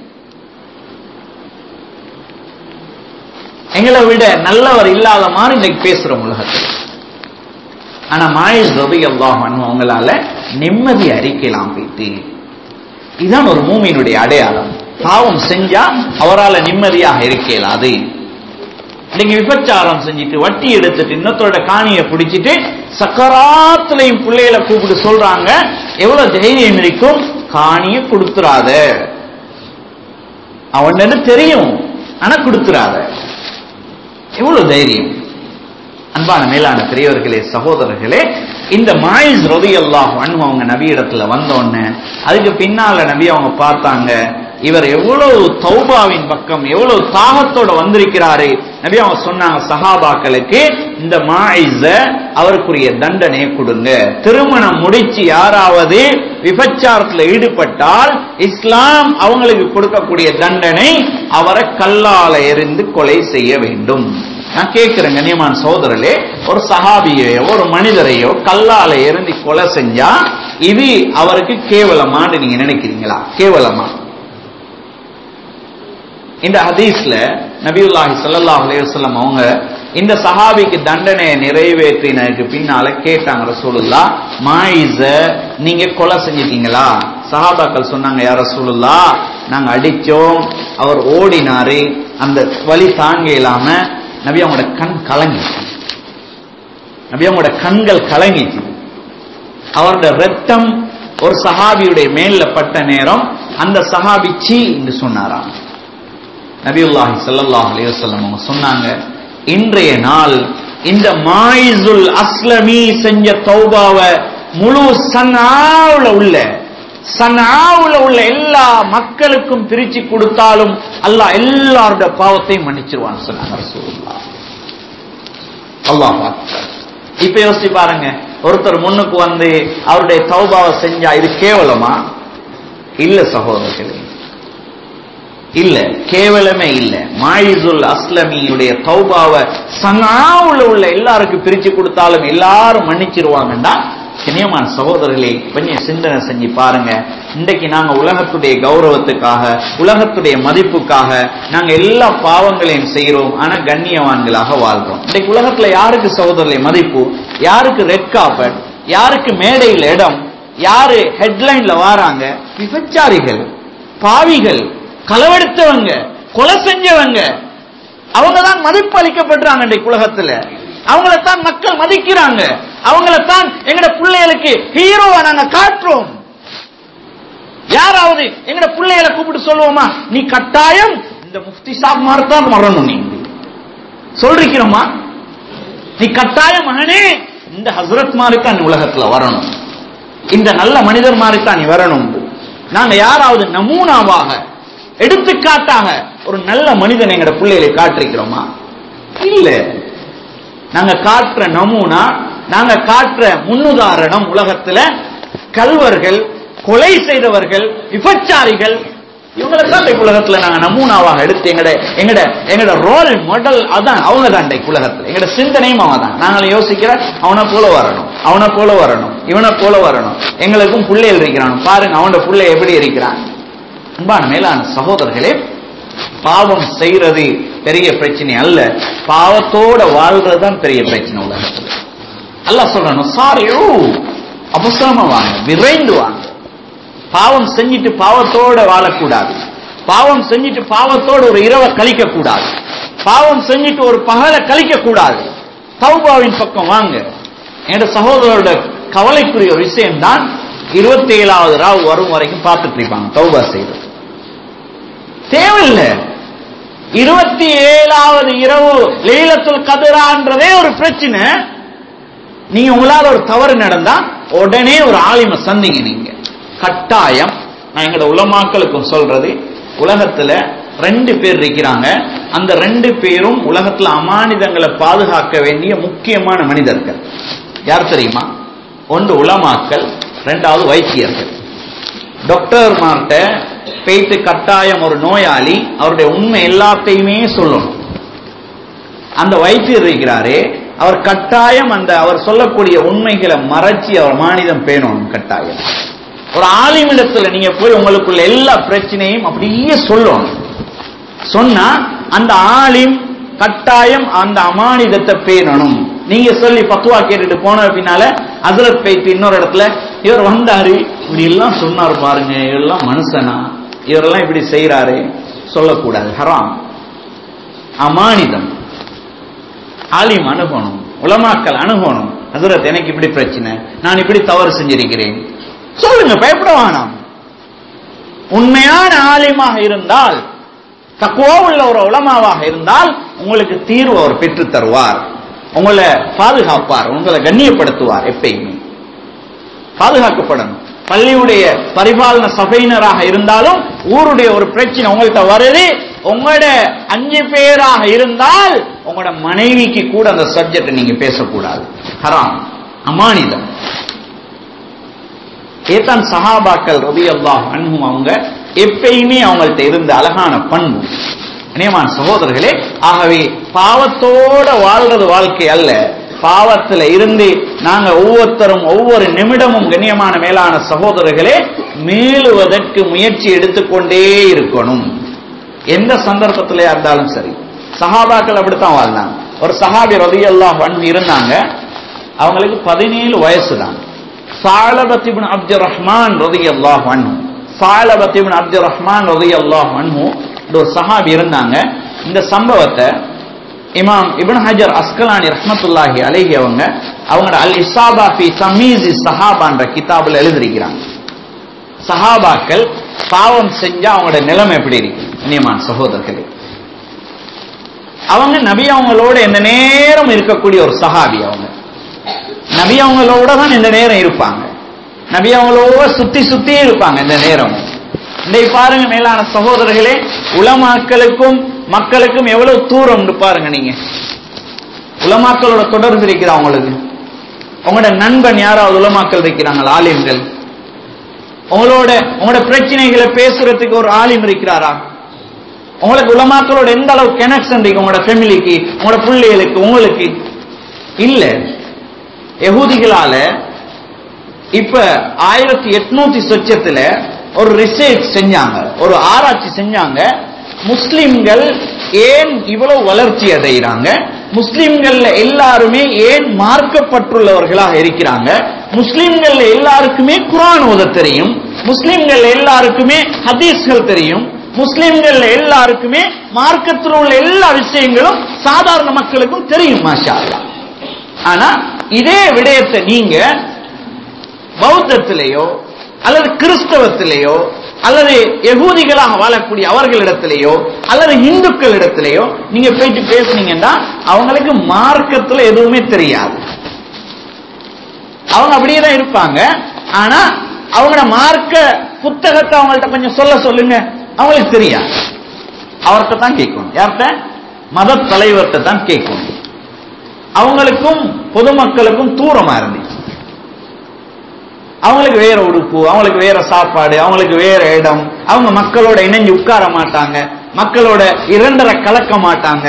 எங்களை விட நல்லவர் இல்லாத மாதிரி இன்னைக்கு பேசுறோம் உலகத்தில் ஆனா மாயிஸ் ரபி அல்லாஹ் அவங்களால நிம்மதி அறிக்கலாம் போயிட்டு இதுதான் ஒரு மூமியினுடைய அடையாளம் பாவம் செஞ்சா அவரால் நிம்மதியாக இருக்க இயலாது நீங்க விபச்சாரம் செஞ்சுட்டு வட்டி எடுத்துட்டு இன்னத்தோட காணியை பிடிச்சிட்டு சக்கராத்துலையும் பிள்ளைகளை கூப்பிட்டு சொல்றாங்க எவ்வளவு தைரியம் இருக்கும் காணியை கொடுத்துறாத அவன் தெரியும் ஆனா கொடுத்துறாத எவ்வளவு தைரியம் அன்பான மேலான பெரியவர்களே சகோதரர்களே இந்த மாயிஸ் ரவி அல்லாஹ் அவங்க நபி இடத்துல வந்தோடனே அதுக்கு பின்னால நபி அவங்க பார்த்தாங்க இவர் எவ்வளவு தௌபாவின் பக்கம் எவ்வளவு தாகத்தோட வந்திருக்கிறாரு நபி அவங்க சொன்னாங்க சஹாபாக்களுக்கு இந்த மாயிஸ அவருக்குரிய தண்டனையை கொடுங்க திருமணம் முடிச்சு யாராவது விபச்சாரத்தில் ஈடுபட்டால் இஸ்லாம் அவங்களுக்கு கொடுக்கக்கூடிய தண்டனை அவரை கல்லால எறிந்து கொலை செய்ய வேண்டும் நான் கேட்கிறேன் கண்ணியமான சோதரலே ஒரு சஹாபியையோ ஒரு மனிதரையோ கல்லால எரிந்து கொலை செஞ்சா இது அவருக்கு கேவலமான்னு நீங்க நினைக்கிறீங்களா கேவலமா இந்த ஹதீஸ்ல நபியுல்லாஹி ஸல்லல்லாஹு அலைஹி வஸல்லம் அவங்க இந்த சஹாபிக்கு தண்டனையை நிறைவேற்றினதுக்கு பின்னால கேட்டாங்க ரசூலுல்லா மாயிஸ நீங்க கொலை செஞ்சிட்டீங்களா சஹாபாக்கள் சொன்னாங்க யார் ரசூலுல்லா நாங்க அடிச்சோம் அவர் ஓடினாரு அந்த வழி தாங்க இல்லாம நபி அவங்களோட கண் கலங்கிச்சு நபி அவங்களோட கண்கள் கலங்கிச்சு அவருடைய ரத்தம் ஒரு சஹாபியுடைய மேல பட்ட நேரம் அந்த சஹாபி சீ என்று சொன்னாராம் நபியுல்லாஹி ஸல்லல்லாஹு அலைஹி வஸல்லம் அவங்க சொன்னாங்க இன்றைய நாள் இந்த மாயிசுல் அஸ்லமி செஞ்ச தௌபாவை முழு சன்னாவுல உள்ள சனாவுல உள்ள எல்லா மக்களுக்கும் பிரிச்சு கொடுத்தாலும் அல்லாஹ் எல்லாருடைய பாவத்தையும் மன்னிச்சிருவான்னு சொன்னாங்க ரசூலுல்லாஹ் அல்லாஹ் அக்பர். இப்ப யோசிச்சு பாருங்க ஒருத்தர் முன்னுக்கு வந்து அவருடைய தௌபாவை செஞ்சா இது கேவலமா இல்ல சகோதரர்களே இல்ல கேவலமே இல்ல மாயிசுல் அஸ்லமியுடைய தௌபாவை சனாவுல உள்ள எல்லாருக்கும் பிரிச்சு கொடுத்தாலும் எல்லாரும் மன்னிச்சிருவாங்கடா கண்ணியமான சகோதரர்களே கொஞ்சம் சிந்தனை செஞ்சு பாருங்க இன்றைக்கு நாங்க உலகத்துடைய கௌரவத்துக்காக உலகத்துடைய மதிப்புக்காக நாங்க எல்லா பாவங்களையும் செய்யறோம் ஆனா கண்ணியவான்களாக வாழ்றோம் இன்றைக்கு உலகத்துல யாருக்கு சகோதரர்களே மதிப்பு யாருக்கு ரெட் காப்பட் யாருக்கு மேடையில் இடம் யாரு ஹெட்லைன்ல வாராங்க விபச்சாரிகள் பாவிகள் களவெடுத்தவங்க கொலை செஞ்சவங்க அவங்க தான் மதிப்பு அளிக்கப்படுறாங்க இன்றைக்கு உலகத்துல அவங்களத்தான் மக்கள் மதிக்கிறாங்க அவங்களத்தான் எங்கட பிள்ளைகளுக்கு ஹீரோவா நாங்க காட்டுறோம் யாராவது எங்கட பிள்ளைகளை கூப்பிட்டு சொல்லுவோமா நீ கட்டாயம் இந்த முஃப்தி சாப் மாதிரி தான் வரணும் நீ சொல்றீக்கிறோமா நீ கட்டாயம் மகனே இந்த ஹசரத் மாதிரி தான் நீ உலகத்துல வரணும் இந்த நல்ல மனிதர் மாதிரி தான் நீ வரணும் நாங்க யாராவது நமூனாவாக எடுத்துக்காட்டாக ஒரு நல்ல மனிதன் எங்கட பிள்ளைகளை காட்டிருக்கிறோமா இல்ல நாங்க காட்டுற நமூனா நாங்க காட்டுற முன்னுதாரணம் உலகத்துல கல்வர்கள் கொலை செய்தவர்கள் விபச்சாரிகள் இவங்களை தான் இன்றைக்கு உலகத்துல நாங்க நமூனாவாக எடுத்து எங்கட எங்கட எங்கட ரோல் மாடல் அதான் அவங்க தான் இன்றைக்கு உலகத்துல எங்கட சிந்தனையும் அவன் தான் நாங்கள் யோசிக்கிற அவனை போல வரணும் அவனை போல வரணும் இவனை போல வரணும் எங்களுக்கும் பிள்ளைகள் இருக்கிறான் பாருங்க அவனோட பிள்ளை எப்படி இருக்கிறான் அன்பான மேலான சகோதரர்களே பாவம் செய்யறது பெரிய பிரச்சனை அல்ல பாவத்தோட வாழ்றது தான் பெரிய பிரச்சனை உலகத்துல அல்லாஹ் சொல்றணும் சாரியோ அவசரமா வாங்க விரைந்து வாங்க பாவம் செஞ்சுட்டு பாவத்தோட வாழக்கூடாது பாவம் செஞ்சுட்டு பாவத்தோட ஒரு இரவை கழிக்க கூடாது பாவம் செஞ்சுட்டு ஒரு பகலை கழிக்க கூடாது தௌபாவின் பக்கம் வாங்க என் சகோதரரோட கவலைக்குரிய ஒரு விஷயம் தான் இருபத்தி ஏழாவது ராவ் வரும் வரைக்கும் பார்த்துட்டு இருப்பாங்க தௌபா செய்வது தேவையில்லை இருபத்தி ஏழாவது இரவு லீலத்துல் கதிரான்றதே ஒரு பிரச்சனை நீங்க உங்களால ஒரு தவறு நடந்தா உடனே ஒரு ஆலிம சந்திங்க நீங்க கட்டாயம் நான் எங்கட உலமாக்களுக்கும் சொல்றது உலகத்துல ரெண்டு பேர் இருக்கிறாங்க அந்த ரெண்டு பேரும் உலகத்துல அமானிதங்களை பாதுகாக்க வேண்டிய முக்கியமான மனிதர்கள் யார் தெரியுமா ஒன்று உலமாக்கள் ரெண்டாவது வைத்தியர்கள் டாக்டர்மார்ட்ட போயிட்டு கட்டாயம் ஒரு நோயாளி அவருடைய உண்மை எல்லாத்தையுமே சொல்லணும் அந்த வைத்தியர் இருக்கிறாரே அவர் கட்டாயம் அந்த அவர் சொல்லக்கூடிய உண்மைகளை மறைச்சி அவர் மானிதம் பேணணும் கட்டாயம் ஒரு ஆலிமிடத்துல நீங்க போய் உங்களுக்குள்ள எல்லா பிரச்சனையும் அப்படியே சொல்லணும் சொன்னா அந்த ஆலிம் கட்டாயம் அந்த அமானிதத்தை பேணணும் நீங்க சொல்லி பத்துவா கேட்டுட்டு போன பின்னால ஹசரத் போயிட்டு இன்னொரு இடத்துல இவர் வந்தாரு இப்படி எல்லாம் சொன்னார் பாருங்க எல்லாம் மனுஷனா இவரெல்லாம் இப்படி செய்யறாரு சொல்லக்கூடாது ஹராம் அமானிதம் ஆலிம் அணுகணும் உலமாக்கல் அணுகணும் ஹசரத் எனக்கு இப்படி பிரச்சனை நான் இப்படி தவறு செஞ்சிருக்கிறேன் சொல்லுங்க பயப்பட வேணாம் உண்மையான ஆலிமாக இருந்தால் தக்குவா உள்ள ஒரு உலமாவாக இருந்தால் உங்களுக்கு தீர்வு அவர் பெற்று தருவார் உங்களை பாதுகாப்பார் உங்களை கண்ணியப்படுத்துவார் எப்பயுமே பாதுகாக்கப்படணும் பள்ளியுடைய பரிபாலன சபையினராக இருந்தாலும் ஊருடைய ஒரு பிரச்சனை உங்கள்கிட்ட வருது உங்களோட அஞ்சு பேராக இருந்தால் உங்களோட மனைவிக்கு கூட அந்த சப்ஜெக்ட் நீங்க பேசக்கூடாது ஹராம் அமானிதம் ஏதான் சஹாபாக்கள் ரவி அல்லாஹ் அன்ஹும் அவங்க எப்பயுமே அவங்கள்ட்ட இருந்த அழகான பண்பு இணையமான சகோதரர்களே ஆகவே பாவத்தோட வாழ்றது வாழ்க்கை அல்ல பாவத்துல இருந்து நாங்க ஒவ்வொருத்தரும் ஒவ்வொரு நிமிடமும் கண்ணியமான மேலான சகோதரர்களே மீளுவதற்கு முயற்சி எடுத்துக்கொண்டே இருக்கணும் எந்த சந்தர்ப்பத்திலே இருந்தாலும் சரி சஹாபாக்கள் அப்படித்தான் வாழ்ந்தாங்க ஒரு சஹாபி ரவி அல்லாஹ் இருந்தாங்க அவங்களுக்கு பதினேழு வயசு தான் சாலபத்திபின் அப்துல் ரஹ்மான் ரதி அல்லாஹ் அன்ஹு சாலபத்திபின் அப்துல் ரஹ்மான் ரதி அல்லாஹ் அன்ஹு ஒரு சஹாபி இருந்தாங்க இந்த சம்பவத்தை இமாம் இப்னு ஹஜர் அஸ்கலானி ரஹ்மத்துல்லாஹி அலைஹி அவங்க அவங்களோட அல் இசாபா ஃபி தமீசி சஹாபான்ற கிதாபில் எழுதிருக்கிறாங்க சஹாபாக்கள் பாவம் செஞ்சா அவங்களோட நிலைமை எப்படி இருக்கு இனியமான சகோதரர்களே அவங்க நபி அவங்களோட எந்த நேரம் இருக்கக்கூடிய ஒரு சஹாபி அவங்க நபி அவங்களோட தான் இந்த நேரம் இருப்பாங்க நபி அவங்களோட சுத்தி சுத்தி இருப்பாங்க இந்த நேரம் இன்றைக்கு பாருங்க மேலான சகோதரர்களே உலமாக்களுக்கும் மக்களுக்கும் எவ்வளவு தூரம் பாருங்க நீங்க உலமாக்களோட தொடர்பு இருக்கிறா உங்களுக்கு உங்களோட நண்பன் யாராவது உலமாக்கள் இருக்கிறாங்களா ஆலிம்கள் உங்களோட உங்களோட பிரச்சனைகளை பேசுறதுக்கு ஒரு ஆலிம் இருக்கிறாரா உங்களுக்கு உலமாக்களோட எந்த அளவு கனெக்ஷன் இருக்கு உங்களோட ஃபேமிலிக்கு உங்களோட பிள்ளைகளுக்கு உங்களுக்கு இல்ல யகூதிகளால இப்ப ஆயிரத்தி எட்நூத்தி சொச்சத்துல ஒரு ரிசர்ச் செஞ்சாங்க ஒரு ஆராய்ச்சி செஞ்சாங்க முஸ்லிம்கள் ஏன் இவ்வளவு வளர்ச்சி அடைகிறாங்க முஸ்லிம்கள்ல எல்லாருமே ஏன் மார்க்கப்பட்டுள்ளவர்களாக இருக்கிறாங்க முஸ்லிம்கள்ல எல்லாருக்குமே குரான் ஓத தெரியும் முஸ்லிம்கள் எல்லாருக்குமே ஹதீஸ்கள் தெரியும் முஸ்லிம்கள் எல்லாருக்குமே மார்க்கத்தில் உள்ள எல்லா விஷயங்களும் சாதாரண மக்களுக்கும் தெரியும் மாஷா அல்லாஹ். ஆனா இதே விடயத்தை நீங்க பௌத்தத்திலேயோ அல்லது கிறிஸ்தவத்திலேயோ அல்லது யகூதிகளாக வாழக்கூடிய அவர்களிடத்திலேயோ அல்லது இந்துக்களிடத்திலேயோ நீங்க போயிட்டு பேசுனீங்கன்னா அவங்களுக்கு மார்க்கத்துல எதுவுமே தெரியாது அவங்க அப்படியே தான் இருப்பாங்க ஆனா அவங்களோட மார்க்க புத்தகத்தை அவங்கள்ட்ட கொஞ்சம் சொல்ல சொல்லுங்க அவங்களுக்கு தெரியாது அவர்கிட்ட தான் கேட்கணும் யார்கிட்ட மத தலைவர்கிட்ட தான் கேட்கணும் அவங்களுக்கும் பொதுமக்களுக்கும் தூரமா இருந்துச்சு அவங்களுக்கு வேற உடுப்பு அவங்களுக்கு வேற சாப்பாடு அவங்களுக்கு வேற இடம் அவங்க மக்களோட இணைஞ்சு உட்கார மாட்டாங்க மக்களோட இரண்டரை கலக்க மாட்டாங்க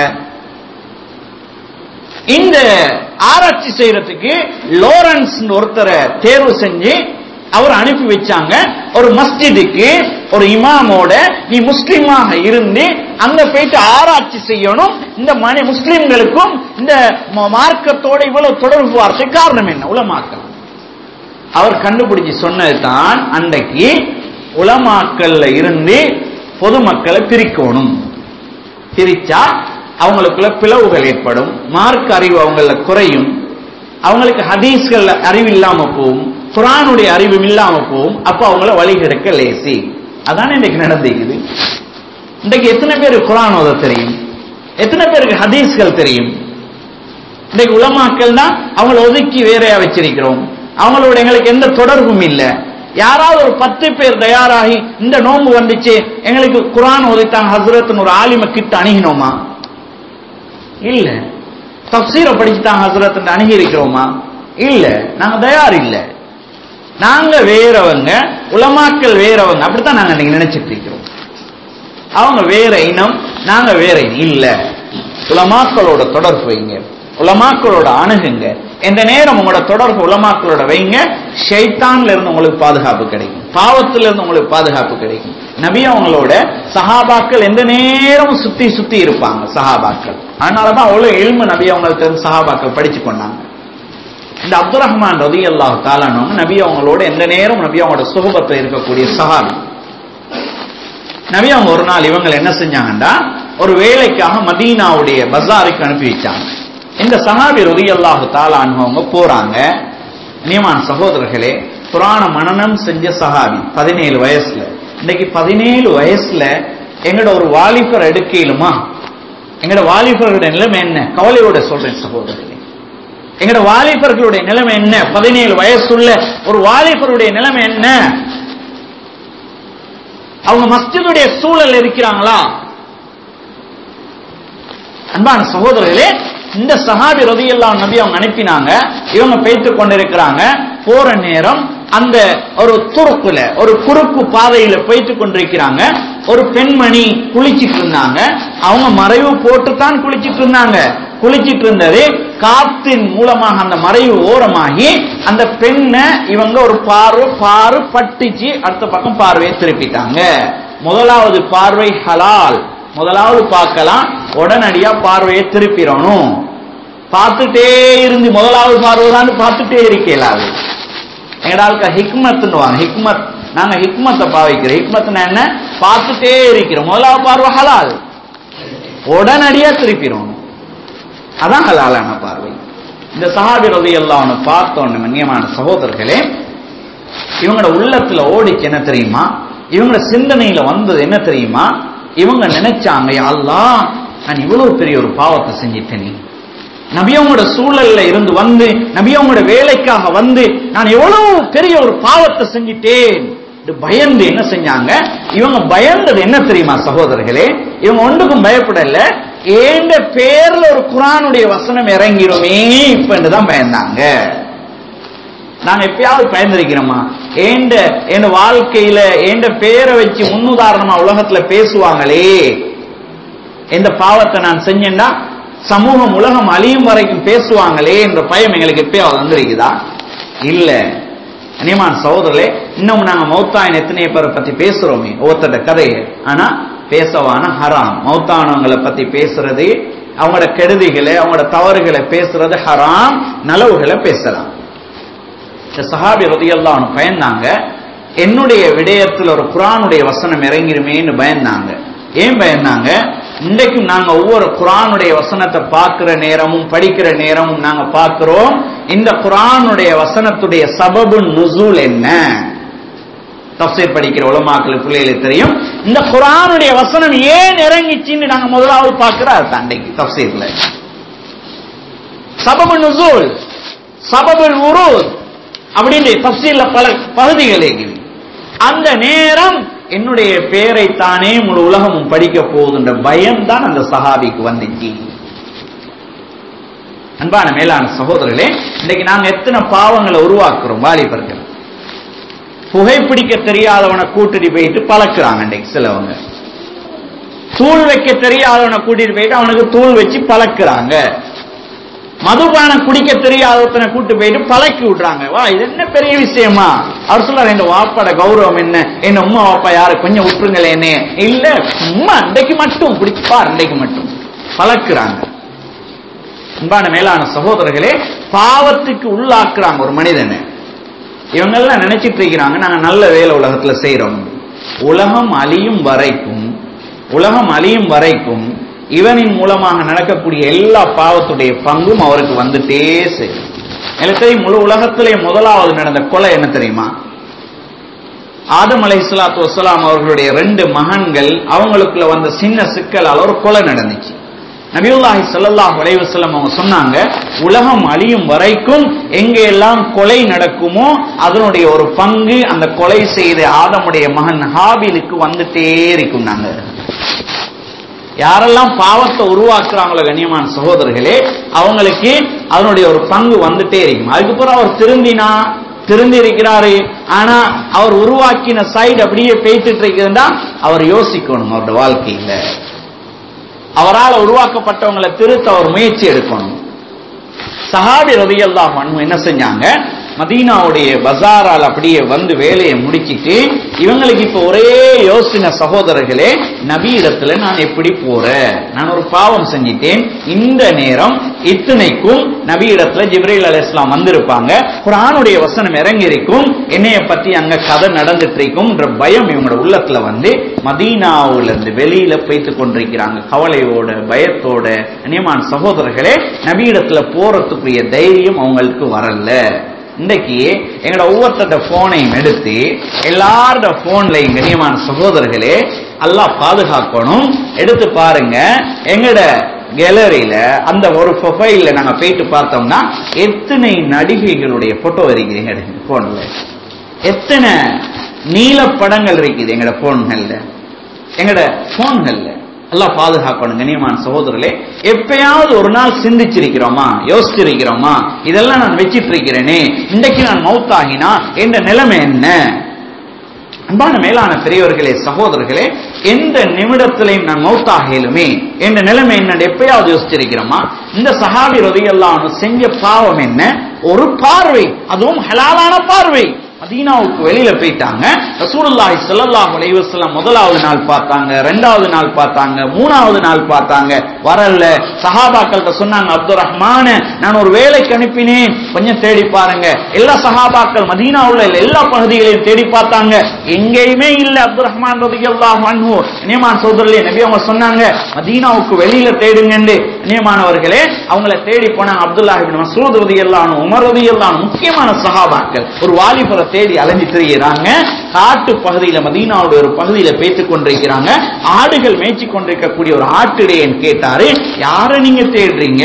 இந்த ஆராய்ச்சி செய்யறதுக்கு லோரன்ஸ் ஒருத்தரை தேர்வு செஞ்சு அவர் அனுப்பி வச்சாங்க ஒரு மஸ்ஜிதுக்கு ஒரு இமாமோட நீ முஸ்லீமாக இருந்து அங்க போயிட்டு ஆராய்ச்சி செய்யணும் இந்த மணி முஸ்லிம்களுக்கும் இந்த ம- மார்க்கத்தோட இவ்வளவு தொடர்பு வார்த்தை காரணம் என்ன உலமாக்கம் அவர் கண்டுபிடிச்சு சொன்னது தான் அன்றைக்கு உலமாக்கல்ல இருந்து பொதுமக்களை பிரிக்கணும் பிரிச்சா அவங்களுக்குள்ள பிளவுகள் ஏற்படும் மார்க் அறிவு அவங்கள குறையும் அவங்களுக்கு ஹதீஸ்கள் அறிவு இல்லாம போகும் குரானுடைய அறிவு இல்லாம போகும் அப்ப அவங்கள வழி கெடுக்க லேசி அதானே இன்னைக்கு நடந்திருக்குது இன்றைக்கு எத்தனை பேர் குரான் ஓத தெரியும் எத்தனை பேருக்கு ஹதீஸ்கள் தெரியும் இன்றைக்கு உலமாக்கள் தான் அவங்கள ஒதுக்கி வேறையா வச்சிருக்கிறோம் அவங்களோட எங்களுக்கு எந்த தொடர்பும் இல்ல யாராவது ஒரு பத்து பேர் தயாராகி இந்த நோன்பு வந்துச்சு எங்களுக்கு குரான் ஓதித்தாங்க ஹசரத்னு ஒரு ஆலிம கிட்ட அணுகினோமா இல்ல தப்சீரை படிச்சுட்டாங்க ஹசரத் அணுகி இருக்கிறோமா இல்ல நாங்க தயார் இல்ல நாங்க வேறவங்க உலமாக்கள் வேறவங்க அப்படித்தான் நாங்க இன்னைக்கு நினைச்சிட்டு இருக்கிறோம் அவங்க வேற இனம் நாங்க வேற இனம் இல்ல உலமாக்களோட தொடர்பு வைங்க உலமாக்களோட அணுகுங்க எந்த நேரம் உங்களோட தொடர்பு உலமாக்களோட வைங்க ஷைத்தான்ல இருந்து உங்களுக்கு பாதுகாப்பு கிடைக்கும் பாவத்துல இருந்து உங்களுக்கு பாதுகாப்பு கிடைக்கும் நபி அவங்களோட சஹாபாக்கள் எந்த நேரமும் சுத்தி சுத்தி இருப்பாங்க சஹாபாக்கள் அதனாலதான் அவ்வளவு எல்மு நபி அவங்கள்ட்ட இருந்து சஹாபாக்கள் படிச்சு கொண்டாங்க இந்த அப்துல் ரஹ்மான் ரதி அல்லாஹ் தாலானவங்க நபி அவங்களோட எந்த நேரம் நபி அவங்களோட சுகபத்தில் இருக்கக்கூடிய சஹாபி நபி அவங்க ஒரு நாள் இவங்க என்ன செஞ்சாங்கன்னா ஒரு வேலைக்காக மதீனாவுடைய பஜாருக்கு அனுப்பி வச்சாங்க இந்த சஹாபி ரதி அல்லாஹு தாலான்வங்க போறாங்க நியமான சகோதரர்களே புராண மனனம் செஞ்ச சஹாபி பதினேழு வயசுல இன்னைக்கு பதினேழு வயசுல எங்கட ஒரு வாலிபர் எடுக்கலுமா எங்கட வாலிபர்களுடைய நிலைமை என்ன கவலையோட சொல்றேன் சகோதரர்களே எங்கட வாலிபர்களுடைய நிலைமை என்ன பதினேழு வயசுள்ள ஒரு வாலிபருடைய நிலைமை என்ன அவங்க மஸ்ஜிதுடைய சூழல் இருக்கிறாங்களா அன்பான சகோதரர்களே இந்த சஹாபி ரதியெல்லாம் நபி அவங்க அனுப்பினாங்க இவங்க பேய்த்து கொண்டிருக்கிறாங்க போற நேரம் அந்த ஒரு துருக்குல ஒரு குறுக்கு பாதையில போயிட்டு கொண்டிருக்கிறாங்க ஒரு பெண்மணி குளிச்சிட்டு இருந்தாங்க அவங்க மறைவு போட்டு தான் குளிச்சிட்டு இருந்தாங்க குளிச்சிட்டு இருந்தது காத்தின் மூலமாக அந்த மறைவு ஓரமாகி அந்த பெண்ணை இவங்க ஒரு பார்வை பாரு பட்டுச்சு அடுத்த பக்கம் பார்வையை திருப்பிட்டாங்க முதலாவது பார்வை ஹலால் முதலாவது பார்க்கலாம் உடனடியா பார்வையை திருப்பிடணும் பார்த்துட்டே இருந்து முதலாவது பார்வை தான் பார்த்துட்டே இருக்கலாது எங்கடாளுக்கு ஹிக்மத்னுவாங்க ஹிக்மத் நாங்க ஹிக்மத்தை பாவிக்கிறோம் ஹிக்மத்னா என்ன பார்த்துட்டே இருக்கிறோம் முதலாவது பார்வை ஹலால் உடனடியா திருப்பிடணும் அதான் ஹலாலான பார்வை இந்த சஹாபி ரவி எல்லாம் பார்த்தோன்னு கண்ணியமான சகோதரர்களே இவங்களோட உள்ளத்துல ஓடிச்சு என்ன தெரியுமா இவங்களோட சிந்தனையில வந்தது என்ன தெரியுமா இவங்க நினைச்சாங்க அல்லா நான் இவ்வளவு பெரிய ஒரு பாவத்தை செஞ்சிட்டேனே நபியவங்களோட சூழல்ல இருந்து வந்து நபியவங்களோட வேலைக்காக வந்து நான் எவ்வளவு பெரிய ஒரு பாவத்தை செஞ்சிட்டேன் பயந்து என்ன செஞ்சாங்க இவங்க பயந்தது என்ன தெரியுமா சகோதரர்களே இவங்க ஒன்றுக்கும் பயப்படல ஏண்ட பேர்ல ஒரு குரானுடைய வசனம் இறங்கிருமே இப்ப தான் பயந்தாங்க நாங்க எப்பயாவது பயந்திருக்கிறோமா ஏண்ட என் வாழ்க்கையில ஏண்ட பேரை வச்சு முன்னுதாரணமா உலகத்துல பேசுவாங்களே எந்த பாவத்தை நான் செஞ்சேன்னா சமூகம் உலகம் அழியும் வரைக்கும் பேசுவாங்களே என்ற பயம் எங்களுக்கு எப்பயாவது வந்திருக்குதா இல்ல அனியமான சகோதரர்களே இன்னும் நாங்க மௌத்தாயின் எத்தனை பேரை பத்தி பேசுறோமே ஒவ்வொருத்தட கதையை ஆனா பேசவான ஹராம் மௌத்தானவங்களை பத்தி பேசுறது அவங்களோட கெடுதிகளை அவங்களோட தவறுகளை பேசுறது ஹராம் நலவுகளை பேசலாம் இந்த சஹாபி ரதியெல்லாம் பயந்தாங்க என்னுடைய விடயத்தில் ஒரு குரானுடைய வசனம் இறங்கிருமேன்னு பயந்தாங்க ஏன் பயந்தாங்க இன்றைக்கும் நாங்க ஒவ்வொரு குரானுடைய வசனத்தை பார்க்கிற நேரமும் படிக்கிற நேரமும் நாங்க பார்க்கிறோம் இந்த குரானுடைய வசனத்துடைய சபபு நுசூல் என்ன தப்சீர் படிக்கிற உலமாக்கள் பிள்ளைகளுக்கு தெரியும் இந்த குரானுடைய வசனம் ஏன் இறங்கிச்சின்னு நாங்க முதலாவது பார்க்கிற அன்றைக்கு தப்சீர்ல சபபு நுசூல் சபபுல் உருத் அப்படின்னு தப்சீல்ல பல பகுதிகள் இருக்குது அந்த நேரம் என்னுடைய பேரை தானே முழு உலகமும் படிக்க போகுதுன்ற பயம் தான் அந்த சஹாபிக்கு வந்துச்சு அன்பான மேலான சகோதரர்களே இன்னைக்கு நாங்க எத்தனை பாவங்களை உருவாக்குறோம் வாலிபர்கள் புகைப்பிடிக்க தெரியாதவனை கூட்டிட்டு போயிட்டு பழக்கிறாங்க இன்னைக்கு சிலவங்க தூள் வைக்க தெரியாதவனை கூட்டிட்டு போயிட்டு அவனுக்கு தூள் வச்சு பழக்கிறாங்க மதுபானம் குடிக்க தெரியாதவத்தனை கூட்டு போயிட்டு பழக்கி விடுறாங்க வா இது என்ன பெரிய விஷயமா அவர் சொல்றாரு என் வாப்பாட கௌரவம் என்ன என்ன உமா வாப்பா யாரு கொஞ்சம் விட்டுருங்களேனே இல்ல சும்மா இன்றைக்கு மட்டும் குடிப்பா இன்றைக்கு மட்டும் பழக்கிறாங்க அன்பான மேலான சகோதரர்களே பாவத்துக்கு உள்ளாக்குறாங்க ஒரு மனிதனை இவங்கெல்லாம் நினைச்சிட்டு இருக்கிறாங்க நாங்க நல்ல வேலை உலகத்துல செய்யறோம் உலகம் அழியும் வரைக்கும் உலகம் அழியும் வரைக்கும் இவனின் மூலமாக நடக்கக்கூடிய எல்லா பாவத்துடைய பங்கும் அவருக்கு வந்துட்டே செய்யும் எனக்கு தெரியும் முழு உலகத்திலே முதலாவது நடந்த கொலை என்ன தெரியுமா ஆதம் அலை சலாத்து வசலாம் அவர்களுடைய ரெண்டு மகன்கள் அவங்களுக்குள்ள வந்த சின்ன சிக்கலால் ஒரு கொலை நடந்துச்சு நபியுல்லாஹி ஸல்லல்லாஹு அலைஹி வஸல்லம் அவங்க சொன்னாங்க உலகம் அழியும் வரைக்கும் எங்கே எல்லாம் கொலை நடக்குமோ அதனுடைய ஒரு பங்கு அந்த கொலை செய்த ஆதமுடைய மகன் ஹாபிலுக்கு வந்துட்டே இருக்கும் நாங்க யாரெல்லாம் பாவத்தை உருவாக்குறாங்களோ கண்ணியமான சகோதரர்களே அவங்களுக்கு அதனுடைய ஒரு பங்கு வந்துட்டே இருக்கும் அதுக்கப்புறம் அவர் திருந்தினா திருந்தி இருக்கிறாரு ஆனா அவர் உருவாக்கின சைடு அப்படியே பேய்த்துட்டு இருக்குதுன்னா அவர் யோசிக்கணும் அவருடைய வாழ்க்கையில அவரால் உருவாக்கப்பட்டவங்களை திருத்த அவர் முயற்சி எடுக்கணும் சஹாபி ரதியல்லாஹ் என்ன செஞ்சாங்க மதீனாவுடைய பஜாரால் அப்படியே வந்து வேலையை முடிச்சிட்டு இவங்களுக்கு இப்ப ஒரே யோசனை சகோதரர்களே நபி இடத்துல நான் எப்படி போறேன் நான் ஒரு பாவம் செஞ்சிட்டேன் இந்த நேரம் இத்தனைக்கும் நபி இடத்துல ஜிப்ரீல் அலைஹிஸ்ஸலாம் வந்திருப்பாங்க குர்ஆனுடைய வசனம் இறங்கி இருக்கும் என்னைய பத்தி அங்க கதை நடந்துட்டு இருக்கும்ன்ற பயம் இவங்களோட உள்ளத்துல வந்து மதீனாவுல இருந்து வெளியில போய்த்து கொண்டிருக்கிறாங்க கவலையோட பயத்தோட அநியமான சகோதரர்களே நபி இடத்துல போறதுக்குரிய தைரியம் அவங்களுக்கு வரல இன்றைக்கு எங்களோட ஒவ்வொருத்தரோட போனையும் எடுத்து எல்லாரோட போன்லையும் கண்ணியமான சகோதரர்களே அல்லாஹ் பாதுகாக்கணும் எடுத்து பாருங்க எங்கட கேலரியில அந்த ஒரு ப்ரொஃபைல்ல நாங்க போயிட்டு பார்த்தோம்னா எத்தனை நடிகைகளுடைய போட்டோ இருக்கிறீங்க போன்ல எத்தனை நீல படங்கள் இருக்குது எங்கட போன்கள்ல எங்கட போன்கள்ல எல்லாம் பாதுகாக்கணும் கண்ணியமான சகோதரர்களே எப்பயாவது ஒரு நாள் சிந்திச்சிருக்கிறோமா யோசிச்சிருக்கிறோமா இதெல்லாம் நான் வச்சிட்டு இருக்கிறேனே இன்றைக்கு நான் மௌத்தாகினா என்ற நிலைமை என்ன அன்பான மேலான பெரியவர்களே சகோதரர்களே எந்த நிமிடத்திலையும் நான் மௌத்தாகலுமே என்ற நிலைமை என்ன எப்பயாவது யோசிச்சிருக்கிறோமா இந்த சஹாபி ரதியெல்லாம் செஞ்ச பாவம் என்ன ஒரு பார்வை அதுவும் ஹலாலான பார்வை மதீனாவுக்கு வெளியில போயிட்டாங்க ரசூலுல்லாஹி ஸல்லல்லாஹு அலைஹி வஸல்லம் முதலாவது நாள் பார்த்தாங்க ரெண்டாவது நாள் பார்த்தாங்க மூணாவது நாள் பார்த்தாங்க வரல சஹாபாக்கள்கிட்ட சொன்னாங்க அப்துல் ரஹ்மான் நான் ஒரு வேலைக்கு அனுப்பினேன் கொஞ்சம் தேடி பாருங்க எல்லா சஹாபாக்கள் மதீனாவுல உள்ள எல்லா பகுதிகளையும் தேடி பார்த்தாங்க எங்கேயுமே இல்ல அப்துல் ரஹ்மான் ரலியல்லாஹு அன்ஹு நியமான் சோதரர்களே நபி அவங்க சொன்னாங்க மதீனாவுக்கு வெளியில தேடுங்கன்னு நியமானவர்களே அவங்கள தேடி போனாங்க அப்துல்லாஹ் இப்னு மஸ்ஊத் ரலியல்லாஹு அன்ஹு உமர் ரலியல்லாஹு அன்ஹு முக்கியமான சஹாபாக்கள் ஒரு வாலிபரை தேடி அலைஞ்சு திரிகிறாங்க காட்டு பகுதியில மதீனாவுடைய ஒரு பகுதியில பேத்துக் கொண்டிருக்கிறாங்க ஆடுகள் மேய்ச்சி கொண்டிருக்கக்கூடிய ஒரு ஆட்டிடையன் கேட்டாரு யாரை நீங்க தேடுறீங்க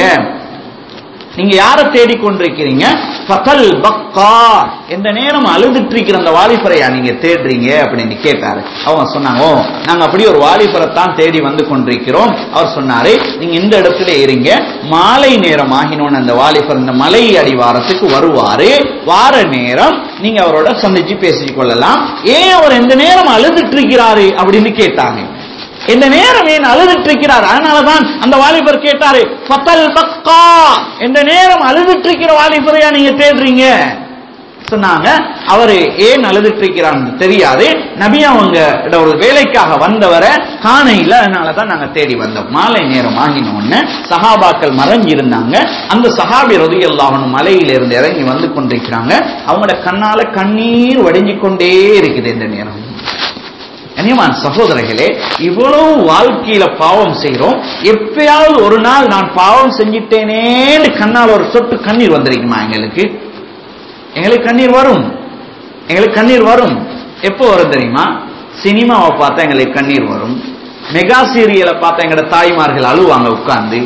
நீங்க யாரை தேடிக் கொண்டிருக்கிறீங்க ஃபதல் பக்கா எந்த நேரம் அழுதுட்டு இருக்கிற அந்த வாலிபரையா நீங்க தேடுறீங்க அப்படின்னு கேட்டாரு அவங்க சொன்னாங்க "ஓ, நாங்க அப்படி ஒரு வாலிபரை தான் தேடி வந்து கொண்டிருக்கிறோம் அவர் சொன்னாரு நீங்க இந்த இடத்துல இருங்க மாலை நேரம் ஆகினோன்னு அந்த வாலிபர் இந்த மலை அடிவாரத்துக்கு வருவாரு வார நேரம் நீங்க அவரோட சந்திச்சு பேசிக் கொள்ளலாம் ஏன் அவர் எந்த நேரம் அழுதுட்டு இருக்கிறாரு அப்படின்னு கேட்டாங்க இந்த நேரம் ஏன் அழுதுட்டு இருக்கிறார் அதனாலதான் அந்த வாலிபர் கேட்டாரு ஃபத்தல் பக்கா இந்த நேரம் அழுதுட்டு இருக்கிற வாலிபரையா நீங்க தேடுறீங்க சொன்னாங்க அவரு ஏன் அழுதுட்டு இருக்கிறான்னு தெரியாது நபி அவங்க கிட்ட ஒரு வேலைக்காக வந்தவரை காண இல்ல அதனாலதான் நாங்க தேடி வந்தோம் மாலை நேரம் ஆகினோன்னு சஹாபாக்கள் மறைஞ்சிருந்தாங்க அந்த சஹாபி ரதி அல்லாஹனும் மலையில இருந்து இறங்கி வந்து கொண்டிருக்கிறாங்க அவங்களோட கண்ணால கண்ணீர் வடிஞ்சு கொண்டே இருக்குது இந்த நேரம் கண்ணியமான சகோதரர்களே இவ்வளவு வாழ்க்கையில பாவம் செய்றோம் எப்பயாவது ஒரு நாள் நான் பாவம் செஞ்சிட்டேனேன்னு கண்ணால் ஒரு சொட்டு கண்ணீர் வந்திருக்குமா எங்களுக்கு எங்களுக்கு கண்ணீர் வரும் எங்களுக்கு கண்ணீர் வரும் எப்போ வரும் தெரியுமா சினிமாவை பார்த்தா எங்களுக்கு கண்ணீர் வரும் மெகா சீரியலை பார்த்தா எங்களோட தாய்மார்கள் அழுவாங்க உட்கார்ந்து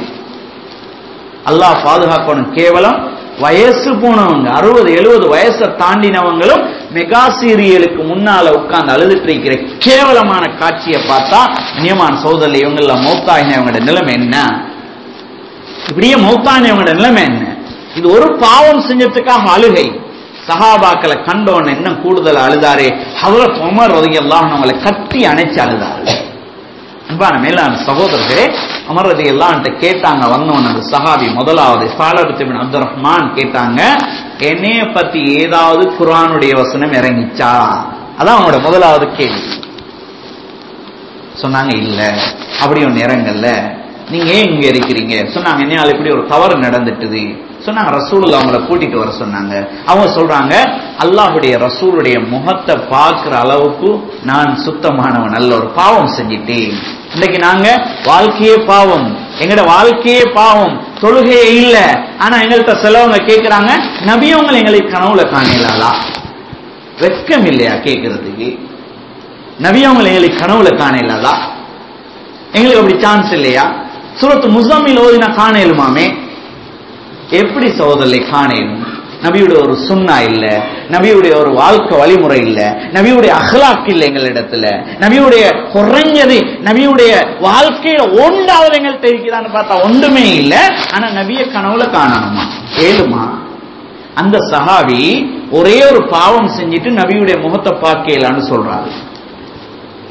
அல்லாஹ் பாதுகாக்கணும் கேவலம் வயசு போனவங்க அறுபது எழுபது வயசை தாண்டினவங்களும் மெகா சீரியலுக்கு முன்னால உட்கார்ந்து அழுதுட்டு இருக்கிற கேவலமான காட்சியை பார்த்தா நியமான சோதரில் இவங்கள மௌத்தாயினவங்களோட நிலைமை என்ன இப்படியே மௌத்தாயினவங்களோட நிலைமை என்ன இது ஒரு பாவம் செஞ்சதுக்காக அழுகை சஹாபாக்களை கண்டோன்னு இன்னும் கூடுதல் அழுதாரு ஹவரத் உமர் ரதியெல்லாம் நம்மளை கட்டி அணைச்சு அழுதாரு அன்பான மேலான சகோதரர்களே அமரதி எல்லாம் கேட்டாங்க வந்தவன் அந்த சஹாபி முதலாவது சாலபத்து பின் அப்துல் ரஹ்மான் கேட்டாங்க என்னைய பத்தி ஏதாவது குர்ஆனுடைய வசனம் இறங்கிச்சா அதான் அவங்களோட முதலாவது கேள்வி சொன்னாங்க இல்ல அப்படி ஒன்று இறங்கல்ல நீங்க ஏன் இங்க இருக்கிறீங்க சொன்னாங்க என்னையால இப்படி ஒரு தவறு நடந்துட்டுது சொன்னாங்க ரசூல் அவங்கள கூட்டிட்டு வர சொன்னாங்க அவங்க சொல்றாங்க அல்லாஹுடைய ரசூலுடைய முகத்தை பார்க்கிற அளவுக்கு நான் சுத்தமானவன் நல்ல ஒரு பாவம் செஞ்சிட்டேன் இன்னைக்கு நாங்க வாழ்க்கையே பாவம் எங்கட வாழ்க்கையே பாவம் தொழுகையே இல்ல ஆனா எங்கள்கிட்ட சிலவங்க கேக்குறாங்க நபியவங்களை எங்களுக்கு கனவுல காணலாளா வெட்கம் இல்லையா கேட்கறதுக்கு நபியவங்களை எங்களுக்கு கனவுல காணலாளா எங்களுக்கு அப்படி சான்ஸ் இல்லையா சூரத்து முசம்மில் ஓதினா காணலுமாமே எப்படி சகோதரரை காணலும் நபியுடைய ஒரு சுண்ணா இல்ல நபியுடைய ஒரு வாழ்க்கை வழிமுறை இல்ல நபியுடைய அகலாக் இல்ல எங்களிடத்துல நபியுடைய குறைஞ்சது நபியுடைய வாழ்க்கையில ஒன்றாவது எங்கள்கிட்ட இருக்கிறான்னு பார்த்தா ஒன்றுமே இல்ல ஆனா நபிய கனவுல காணணுமா ஏழுமா அந்த சஹாபி ஒரே ஒரு பாவம் செஞ்சுட்டு நபியுடைய முகத்தை பார்க்கலான்னு சொல்றாரு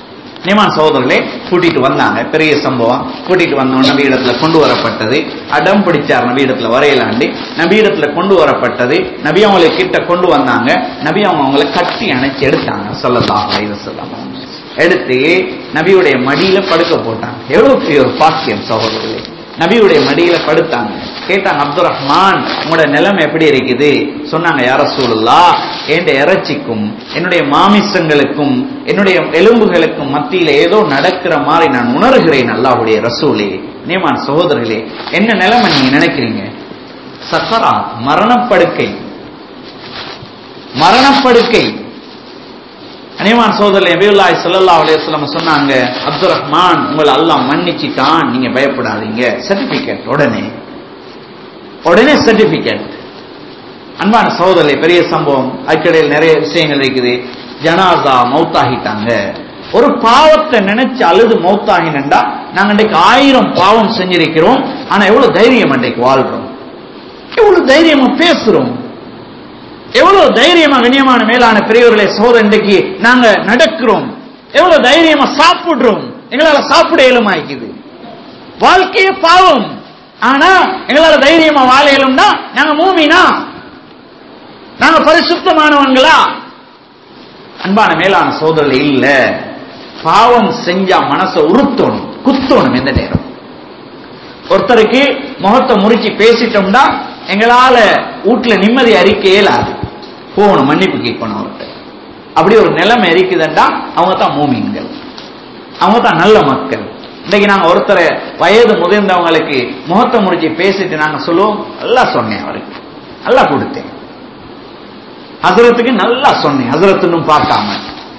நியமான சகோதரர்களே கூட்டிட்டு வந்தாங்க பெரிய சம்பவம் கூட்டிட்டு வந்தோம் நபி இடத்துல கொண்டு வரப்பட்டது அடம் பிடிச்சார் நபி இடத்துல வரையலாண்டி நபி இடத்துல கொண்டு வரப்பட்டது நபி அவங்களை கிட்ட கொண்டு வந்தாங்க நபி அவங்க அவங்களை கட்டி அணைச்சு எடுத்தாங்க சொல்லலாம் அலைவசல்லாம் எடுத்து நபியுடைய மடியில படுக்க போட்டாங்க எவ்வளவு பெரிய ஒரு பாக்கியம் சகோதரர்களே நபியுடைய மடியில படுத்தாங்க கேட்டாங்க அப்துல் ரஹ்மான் உங்களோட நிலைமை எப்படி இருக்குது சொன்னாங்க யார சூழல்லா என் இறைச்சிக்கும் என்னுடைய மாமிசங்களுக்கும் என்னுடைய எலும்புகளுக்கும் மத்தியில ஏதோ நடக்கிற மாதிரி நான் உணர்கிறேன் அல்லாஹ்வுடைய ரசூலே நியமான சகோதரர்களே என்ன நிலைமை நீங்க நினைக்கிறீங்க சக்கரா மரணப்படுக்கை மரணப்படுக்கை அனிமான் சோதரர் நபியுல்லாஹி ஸல்லல்லாஹு அலைஹி வஸல்லம் சொன்னாங்க அப்துல் ரஹ்மான் உங்களை அல்லாஹ் மன்னிச்சிட்டான் நீங்க பயப்படாதீங்க சர்டிபிகேட் உடனே உடனே சர்டிபிகேட் அன்பான சகோதரர்களே பெரிய சம்பவம் அதுக்கிடையில் நிறைய விஷயங்கள் இருக்குது ஜனாசா மௌத்தாகிட்டாங்க ஒரு பாவத்தை நினைச்சு அழுது மௌத்தாகினண்டா நாங்க இன்றைக்கு ஆயிரம் பாவம் செஞ்சிருக்கிறோம் ஆனா எவ்வளவு தைரியம் இன்றைக்கு வாழ்றோம் எவ்வளவு தைரியமா பேசுறோம் எவ்வளவு தைரியமா கண்ணியமான மேலான பெரியவர்களே சோதனை இன்றைக்கு நாங்க நடக்கிறோம் எவ்வளவு தைரியமா சாப்பிடுறோம் எங்களால சாப்பிட இயலுமாய்க்குது வாழ்க்கையே பாவம் ஆனா எங்களால தைரியமா வாழ இயலும்னா நாங்க மூமினா நாங்க பரிசுத்தமானவங்களா அன்பான மேலான சோதரர்கள் இல்ல பாவம் செஞ்சா மனசை உறுத்தணும் குத்தணும் எந்த நேரம் ஒருத்தருக்கு முகத்தை முறிச்சு பேசிட்டோம்னா எங்களால வீட்டுல நிம்மதி அறிக்க இயலாது போகணும் மன்னிப்பு கேட்கணும் அவர்கிட்ட அப்படி ஒரு நிலைமை இருக்குதுண்டா அவங்க தான் மூமின்கள் அவங்க தான் நல்ல மக்கள் இன்னைக்கு நாங்க ஒருத்தரை வயது முதிர்ந்தவங்களுக்கு முகத்தை முடிச்சு பேசிட்டு நாங்க சொல்லுவோம் நல்லா சொன்னேன் அவருக்கு நல்லா கொடுத்தேன் ஹசரத்துக்கு நல்லா சொன்னேன் ஹசரத்துன்னு பார்க்காம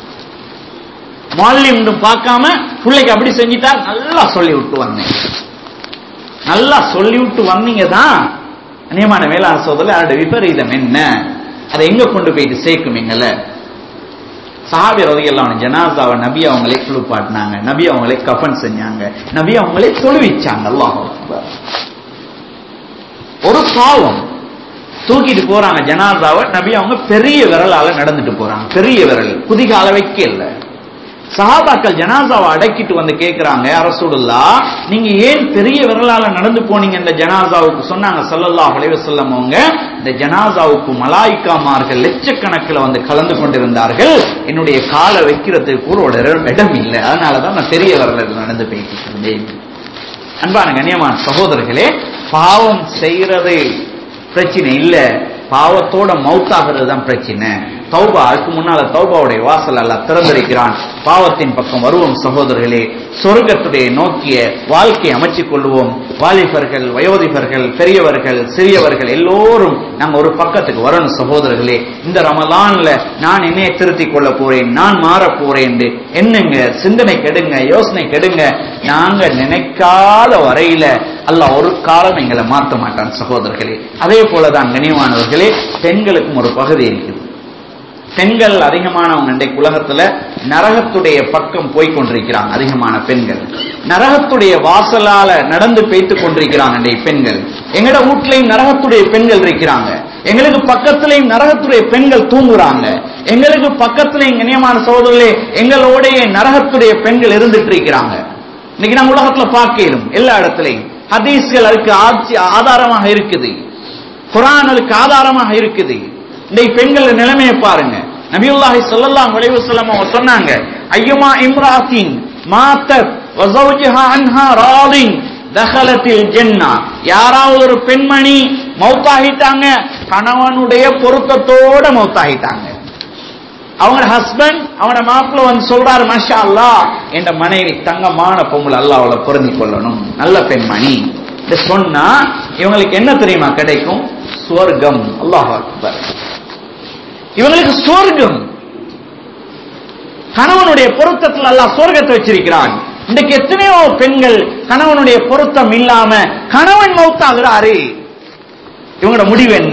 மாலியம் பார்க்காம பிள்ளைக்கு அப்படி செஞ்சிட்டா நல்லா சொல்லி விட்டு வந்தேன் நல்லா சொல்லி விட்டு வந்தீங்க தான் நியமான மேலாண் சோதரில் அதோட விபரீதம் என்ன அதை எங்க கொண்டு போயிட்டு சேர்க்கும் எங்கள சஹாபி ரதியெல்லாம் ஜனாசாவை நபி அவங்களே குளிப்பாட்டினாங்க நபி அவங்களே கஃபன் செஞ்சாங்க நபி அவங்களே தொழுவிச்சாங்க அல்லாஹ் ஒரு பாவம் தூக்கிட்டு போறாங்க ஜனாசாவை நபி அவங்க பெரிய விரலால நடந்துட்டு போறாங்க பெரிய விரல் குதிகால வைக்க இல்லை சஹாபாக்கள் ஜனாசாவை அடக்கிட்டு வந்து கேட்கிறாங்க அரசுடுல்லா நீங்க ஏன் பெரிய விரலால நடந்து போனீங்க இந்த ஜனாசாவுக்கு சொன்னாங்க சல்லல்லாஹு அலைஹி வஸல்லம் அவங்க இந்த ஜனாசாவுக்கு மலாய்க்காமார்கள் லட்சக்கணக்கில் வந்து கலந்து கொண்டிருந்தார்கள் என்னுடைய காலை வைக்கிறதுக்கு கூட ஒரு இடம் இடம் இல்லை அதனாலதான் நான் பெரிய விரலில் நடந்து போய்கிட்டு இருந்தேன் அன்பான கண்ணியமான சகோதரர்களே பாவம் செய்யறது பிரச்சனை இல்ல பாவத்தோட மௌத்தாகிறது தான் பிரச்சனை தௌபா அதுக்கு முன்னால தௌபாவுடைய வாசல் அல்ல திறந்திருக்கிறான் பாவத்தின் பக்கம் வருவோம் சகோதரர்களே சொர்க்கத்துடைய நோக்கிய வாழ்க்கையை அமைச்சுக் கொள்வோம் வாலிபர்கள் வயோதிபர்கள் பெரியவர்கள் சிறியவர்கள் எல்லோரும் நாங்க ஒரு பக்கத்துக்கு வரணும் சகோதரர்களே இந்த ரமலான்ல நான் என்னைய திருத்திக் கொள்ள போறேன் நான் மாற போறேன் என்னங்க சிந்தனை கெடுங்க யோசனை கெடுங்க நாங்க நினைக்காத வரையில அல்லாஹ் ஒரு காலம் எங்களை மாற்ற மாட்டான் சகோதரர்களே அதே போலதான் கனியமானவர்களே பெண்களுக்கும் ஒரு பகுதி இருக்குது பெண்கள் அதிகமானவங்க இன்றைக்கு உலகத்துல நரகத்துடைய பக்கம் போய் கொண்டிருக்கிறாங்க அதிகமான பெண்கள் நரகத்துடைய வாசலால நடந்து பேத்து கொண்டிருக்கிறாங்க இன்றைய பெண்கள் எங்கட வீட்லயும் நரகத்துடைய பெண்கள் இருக்கிறாங்க எங்களுக்கு பக்கத்திலையும் நரகத்துடைய பெண்கள் தூங்குறாங்க எங்களுக்கு பக்கத்திலையும் இணையமான சோதரிலே எங்களோடைய நரகத்துடைய பெண்கள் இருந்துட்டு இருக்கிறாங்க இன்னைக்கு நாங்க உலகத்துல பார்க்கலும் எல்லா இடத்துலையும் ஹதீஸ்கள் அதுக்கு ஆட்சி ஆதாரமாக இருக்குது குரான் அதுக்கு ஆதாரமாக இருக்குது இன்றைக்கு பெண்கள் நிலைமையை பாருங்க நபியுல்லாஹி ஸல்லல்லாஹு அலைஹி வஸல்லம் அவங்க சொன்னாங்க ஐயுமா இம்ராத்தின் மாத்தத் வ ஸௌஜுஹா அன்ஹா ராதின் தஹலத்தில் ஜென்னா யாராவது ஒரு பெண்மணி மௌத்தாகிட்டாங்க கணவனுடைய பொருத்தத்தோட மௌத்தாகிட்டாங்க அவங்க ஹஸ்பண்ட் அவன மாப்பிள்ள வந்து சொல்றாரு மஷா அல்லா என்ற மனைவி தங்கமான பொம்பளை அல்லாஹ் அவளை பொருந்தி கொள்ளணும் நல்ல பெண்மணி இதை சொன்னா இவங்களுக்கு என்ன தெரியுமா கிடைக்கும் சுவர்க்கம் அல்லாஹ் அக்பர் இவங்களுக்கு சுவர்க்கம் கணவனுடைய பொருத்தத்தில் அல்லாஹ் சுவர்க்கத்தை வச்சிருக்கிறான் இன்றைக்கு எத்தனையோ பெண்கள் கணவனுடைய பொருத்தம் இல்லாம கணவன் மௌத்தாகிறாரு இவங்களோட முடிவு என்ன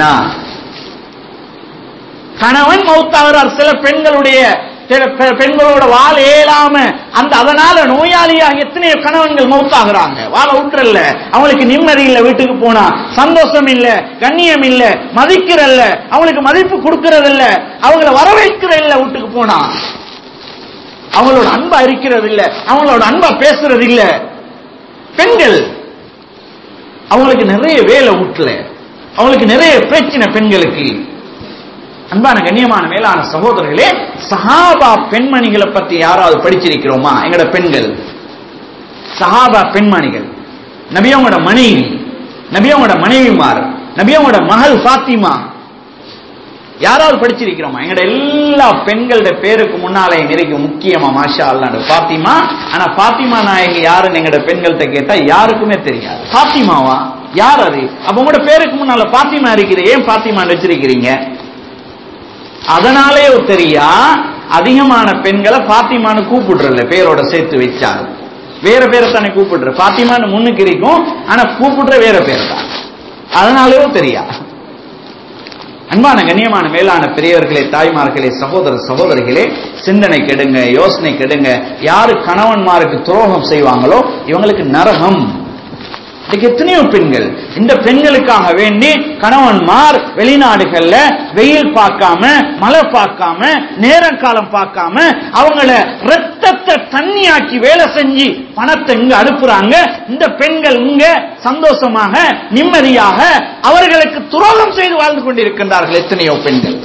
கணவன் மௌத்தாகிறார் சில பெண்களுடைய சில பெ- பெண்களோட வாழ இயலாம அந்த அதனால நோயாளியாக எத்தனையோ கணவன்கள் மௌத்தாகிறாங்க வாழ விட்டுறல்ல அவங்களுக்கு நிம்மதி இல்ல வீட்டுக்கு போனா சந்தோஷம் இல்ல கண்ணியம் இல்ல மதிக்கிறல்ல அவங்களுக்கு மதிப்பு கொடுக்கறது இல்ல அவங்கள வரவேற்கிற இல்ல வீட்டுக்கு போனா அவங்களோட அன்பா இருக்கிறது இல்ல அவங்களோட அன்பா பேசுறது இல்ல பெண்கள் அவங்களுக்கு நிறைய வேலை வீட்டுல அவங்களுக்கு நிறைய பிரச்சனை பெண்களுக்கு அன்பான கண்ணியமான மேலான சகோதரர்களே சஹாபா பெண்மணிகளை பத்தி யாராவது படிச்சிருக்கிறோமா எங்கட பெண்கள் சஹாபா பெண்மணிகள் நபியவங்களோட மனைவி நபியவங்களோட மனைவிமார் நபியவங்களோட மகள் ஃபாத்திமா யாராவது படிச்சிருக்கிறோமா எங்கட எல்லா பெண்களோட பேருக்கு முன்னாலே நிறைய முக்கியமா மாஷா அல்லாண்டு பாத்திமா ஆனா பாத்திமா நாயகி யாருன்னு எங்கட பெண்கள்கிட்ட கேட்டா யாருக்குமே தெரியாது பாத்திமாவா யார் அது அப்ப உங்களோட பேருக்கு முன்னால பாத்திமா இருக்கிற ஏன் பாத்திமான்னு வச்சிருக்கிறீங்க அதனாலே தெரியா அதிகமான பெண்களை பாத்திமான்னு கூப்பிடுறல பேரோட சேர்த்து வச்சாரு வேற பேரை தானே கூப்பிடுற பாத்திமான்னு முன்னுக்கு இருக்கும் ஆனா கூப்பிடுற வேற பேர் தான் அதனாலே தெரியா அன்பான கண்ணியமான மேலான பெரியவர்களே தாய்மார்களே சகோதர சகோதரிகளே சிந்தனை கெடுங்க யோசனை கெடுங்க யாரு கணவன்மாருக்கு துரோகம் செய்வாங்களோ இவங்களுக்கு நரகம் இன்னைக்கு எத்தனையோ பெண்கள் இந்த பெண்களுக்காக வேண்டி கணவன்மார் வெளிநாடுகள்ல வெயில் பார்க்காம மழை பார்க்காம நேரம் காலம் பார்க்காம அவங்கள ரத்தத்தை தண்ணியாக்கி வேலை செஞ்சு பணத்தை இங்க அனுப்புறாங்க இந்த பெண்கள் இங்க சந்தோஷமாக நிம்மதியாக அவர்களுக்கு துரோகம் செய்து வாழ்ந்து கொண்டிருக்கின்றார்கள் எத்தனையோ பெண்கள்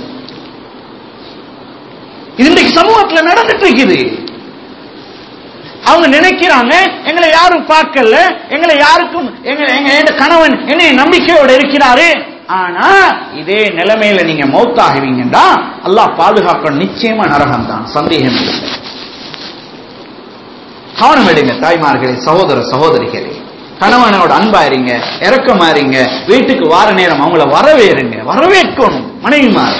இது இன்றைக்கு சமூகத்தில் நடந்துட்டு இருக்குது அவங்க நினைக்கிறாங்க எங்களை யாரும் பார்க்கல எங்களை யாருக்கும் எங்க எங்க எங்க கணவன் என்னை நம்பிக்கையோட இருக்கிறாரு ஆனா இதே நிலைமையில நீங்க மௌத்தாகுவீங்கன்னா அல்லாஹ் பாதுகாக்க நிச்சயமா நரகம் தான் சந்தேகம் இல்லை கவனம் எடுங்க தாய்மார்களே சகோதர சகோதரிகளே கணவனோட அன்பா இருங்க இறக்கமா இருங்க வீட்டுக்கு வார நேரம் அவங்கள வரவேறுங்க வரவேற்கணும் மனைவிமார்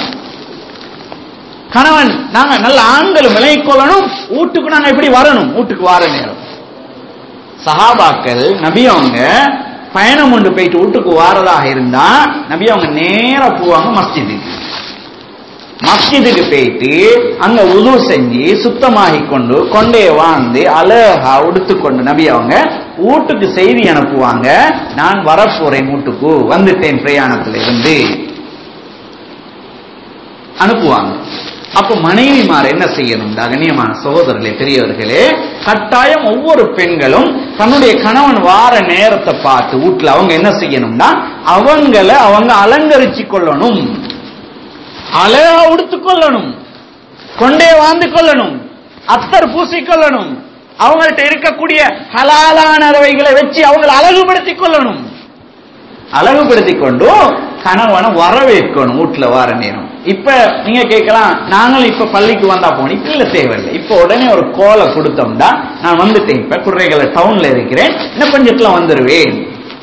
கணவன் நாங்க நல்ல ஆண்கள் விலகிக் கொள்ளணும் வீட்டுக்கு நாங்க எப்படி வரணும் வீட்டுக்கு வார நேரம் சஹாபாக்கள் நபி அவங்க பயணம் கொண்டு போயிட்டு வீட்டுக்கு வாரதாக இருந்தா நபி அவங்க நேரா போவாங்க மஸ்ஜிதுக்கு மஸ்ஜிதுக்கு போயிட்டு அங்க உது செஞ்சு சுத்தமாகி கொண்டு கொண்டே வாழ்ந்து அழகா உடுத்துக்கொண்டு நபி அவங்க வீட்டுக்கு செய்தி அனுப்புவாங்க நான் வரப்போறேன் வீட்டுக்கு வந்துட்டேன் பிரயாணத்துல இருந்து அனுப்புவாங்க அப்ப மனைவிமார் என்ன செய்யணும் கண்ணியமான சகோதரர்களே பெரியவர்களே கட்டாயம் ஒவ்வொரு பெண்களும் தன்னுடைய கணவன் வார நேரத்தை பார்த்து வீட்டுல அவங்க என்ன செய்யணும்னா அவங்கள அவங்க அலங்கரிச்சு கொள்ளணும் அழகா உடுத்து கொள்ளணும் கொண்டே வாழ்ந்து கொள்ளணும் அத்தர் பூசிக்கொள்ளணும் அவங்கள்ட்ட இருக்கக்கூடிய ஹலாலானவைகளை வச்சு அவங்களை அழகுபடுத்திக் கொள்ளணும் அழகுபடுத்திக் கொண்டு கணவனை வரவேற்கணும் வீட்டுல வார நேரம் இப்ப நீங்க கேட்கலாம் நாங்களும் இப்ப பள்ளிக்கு வந்தா போனோம் இப்ப இல்ல தேவையில்லை இப்ப உடனே ஒரு கோலை கொடுத்தோம்னா நான் வந்துட்டேன் இப்ப குறைகளை டவுன்ல இருக்கிறேன் இன்னும் கொஞ்சத்துல வந்துருவேன்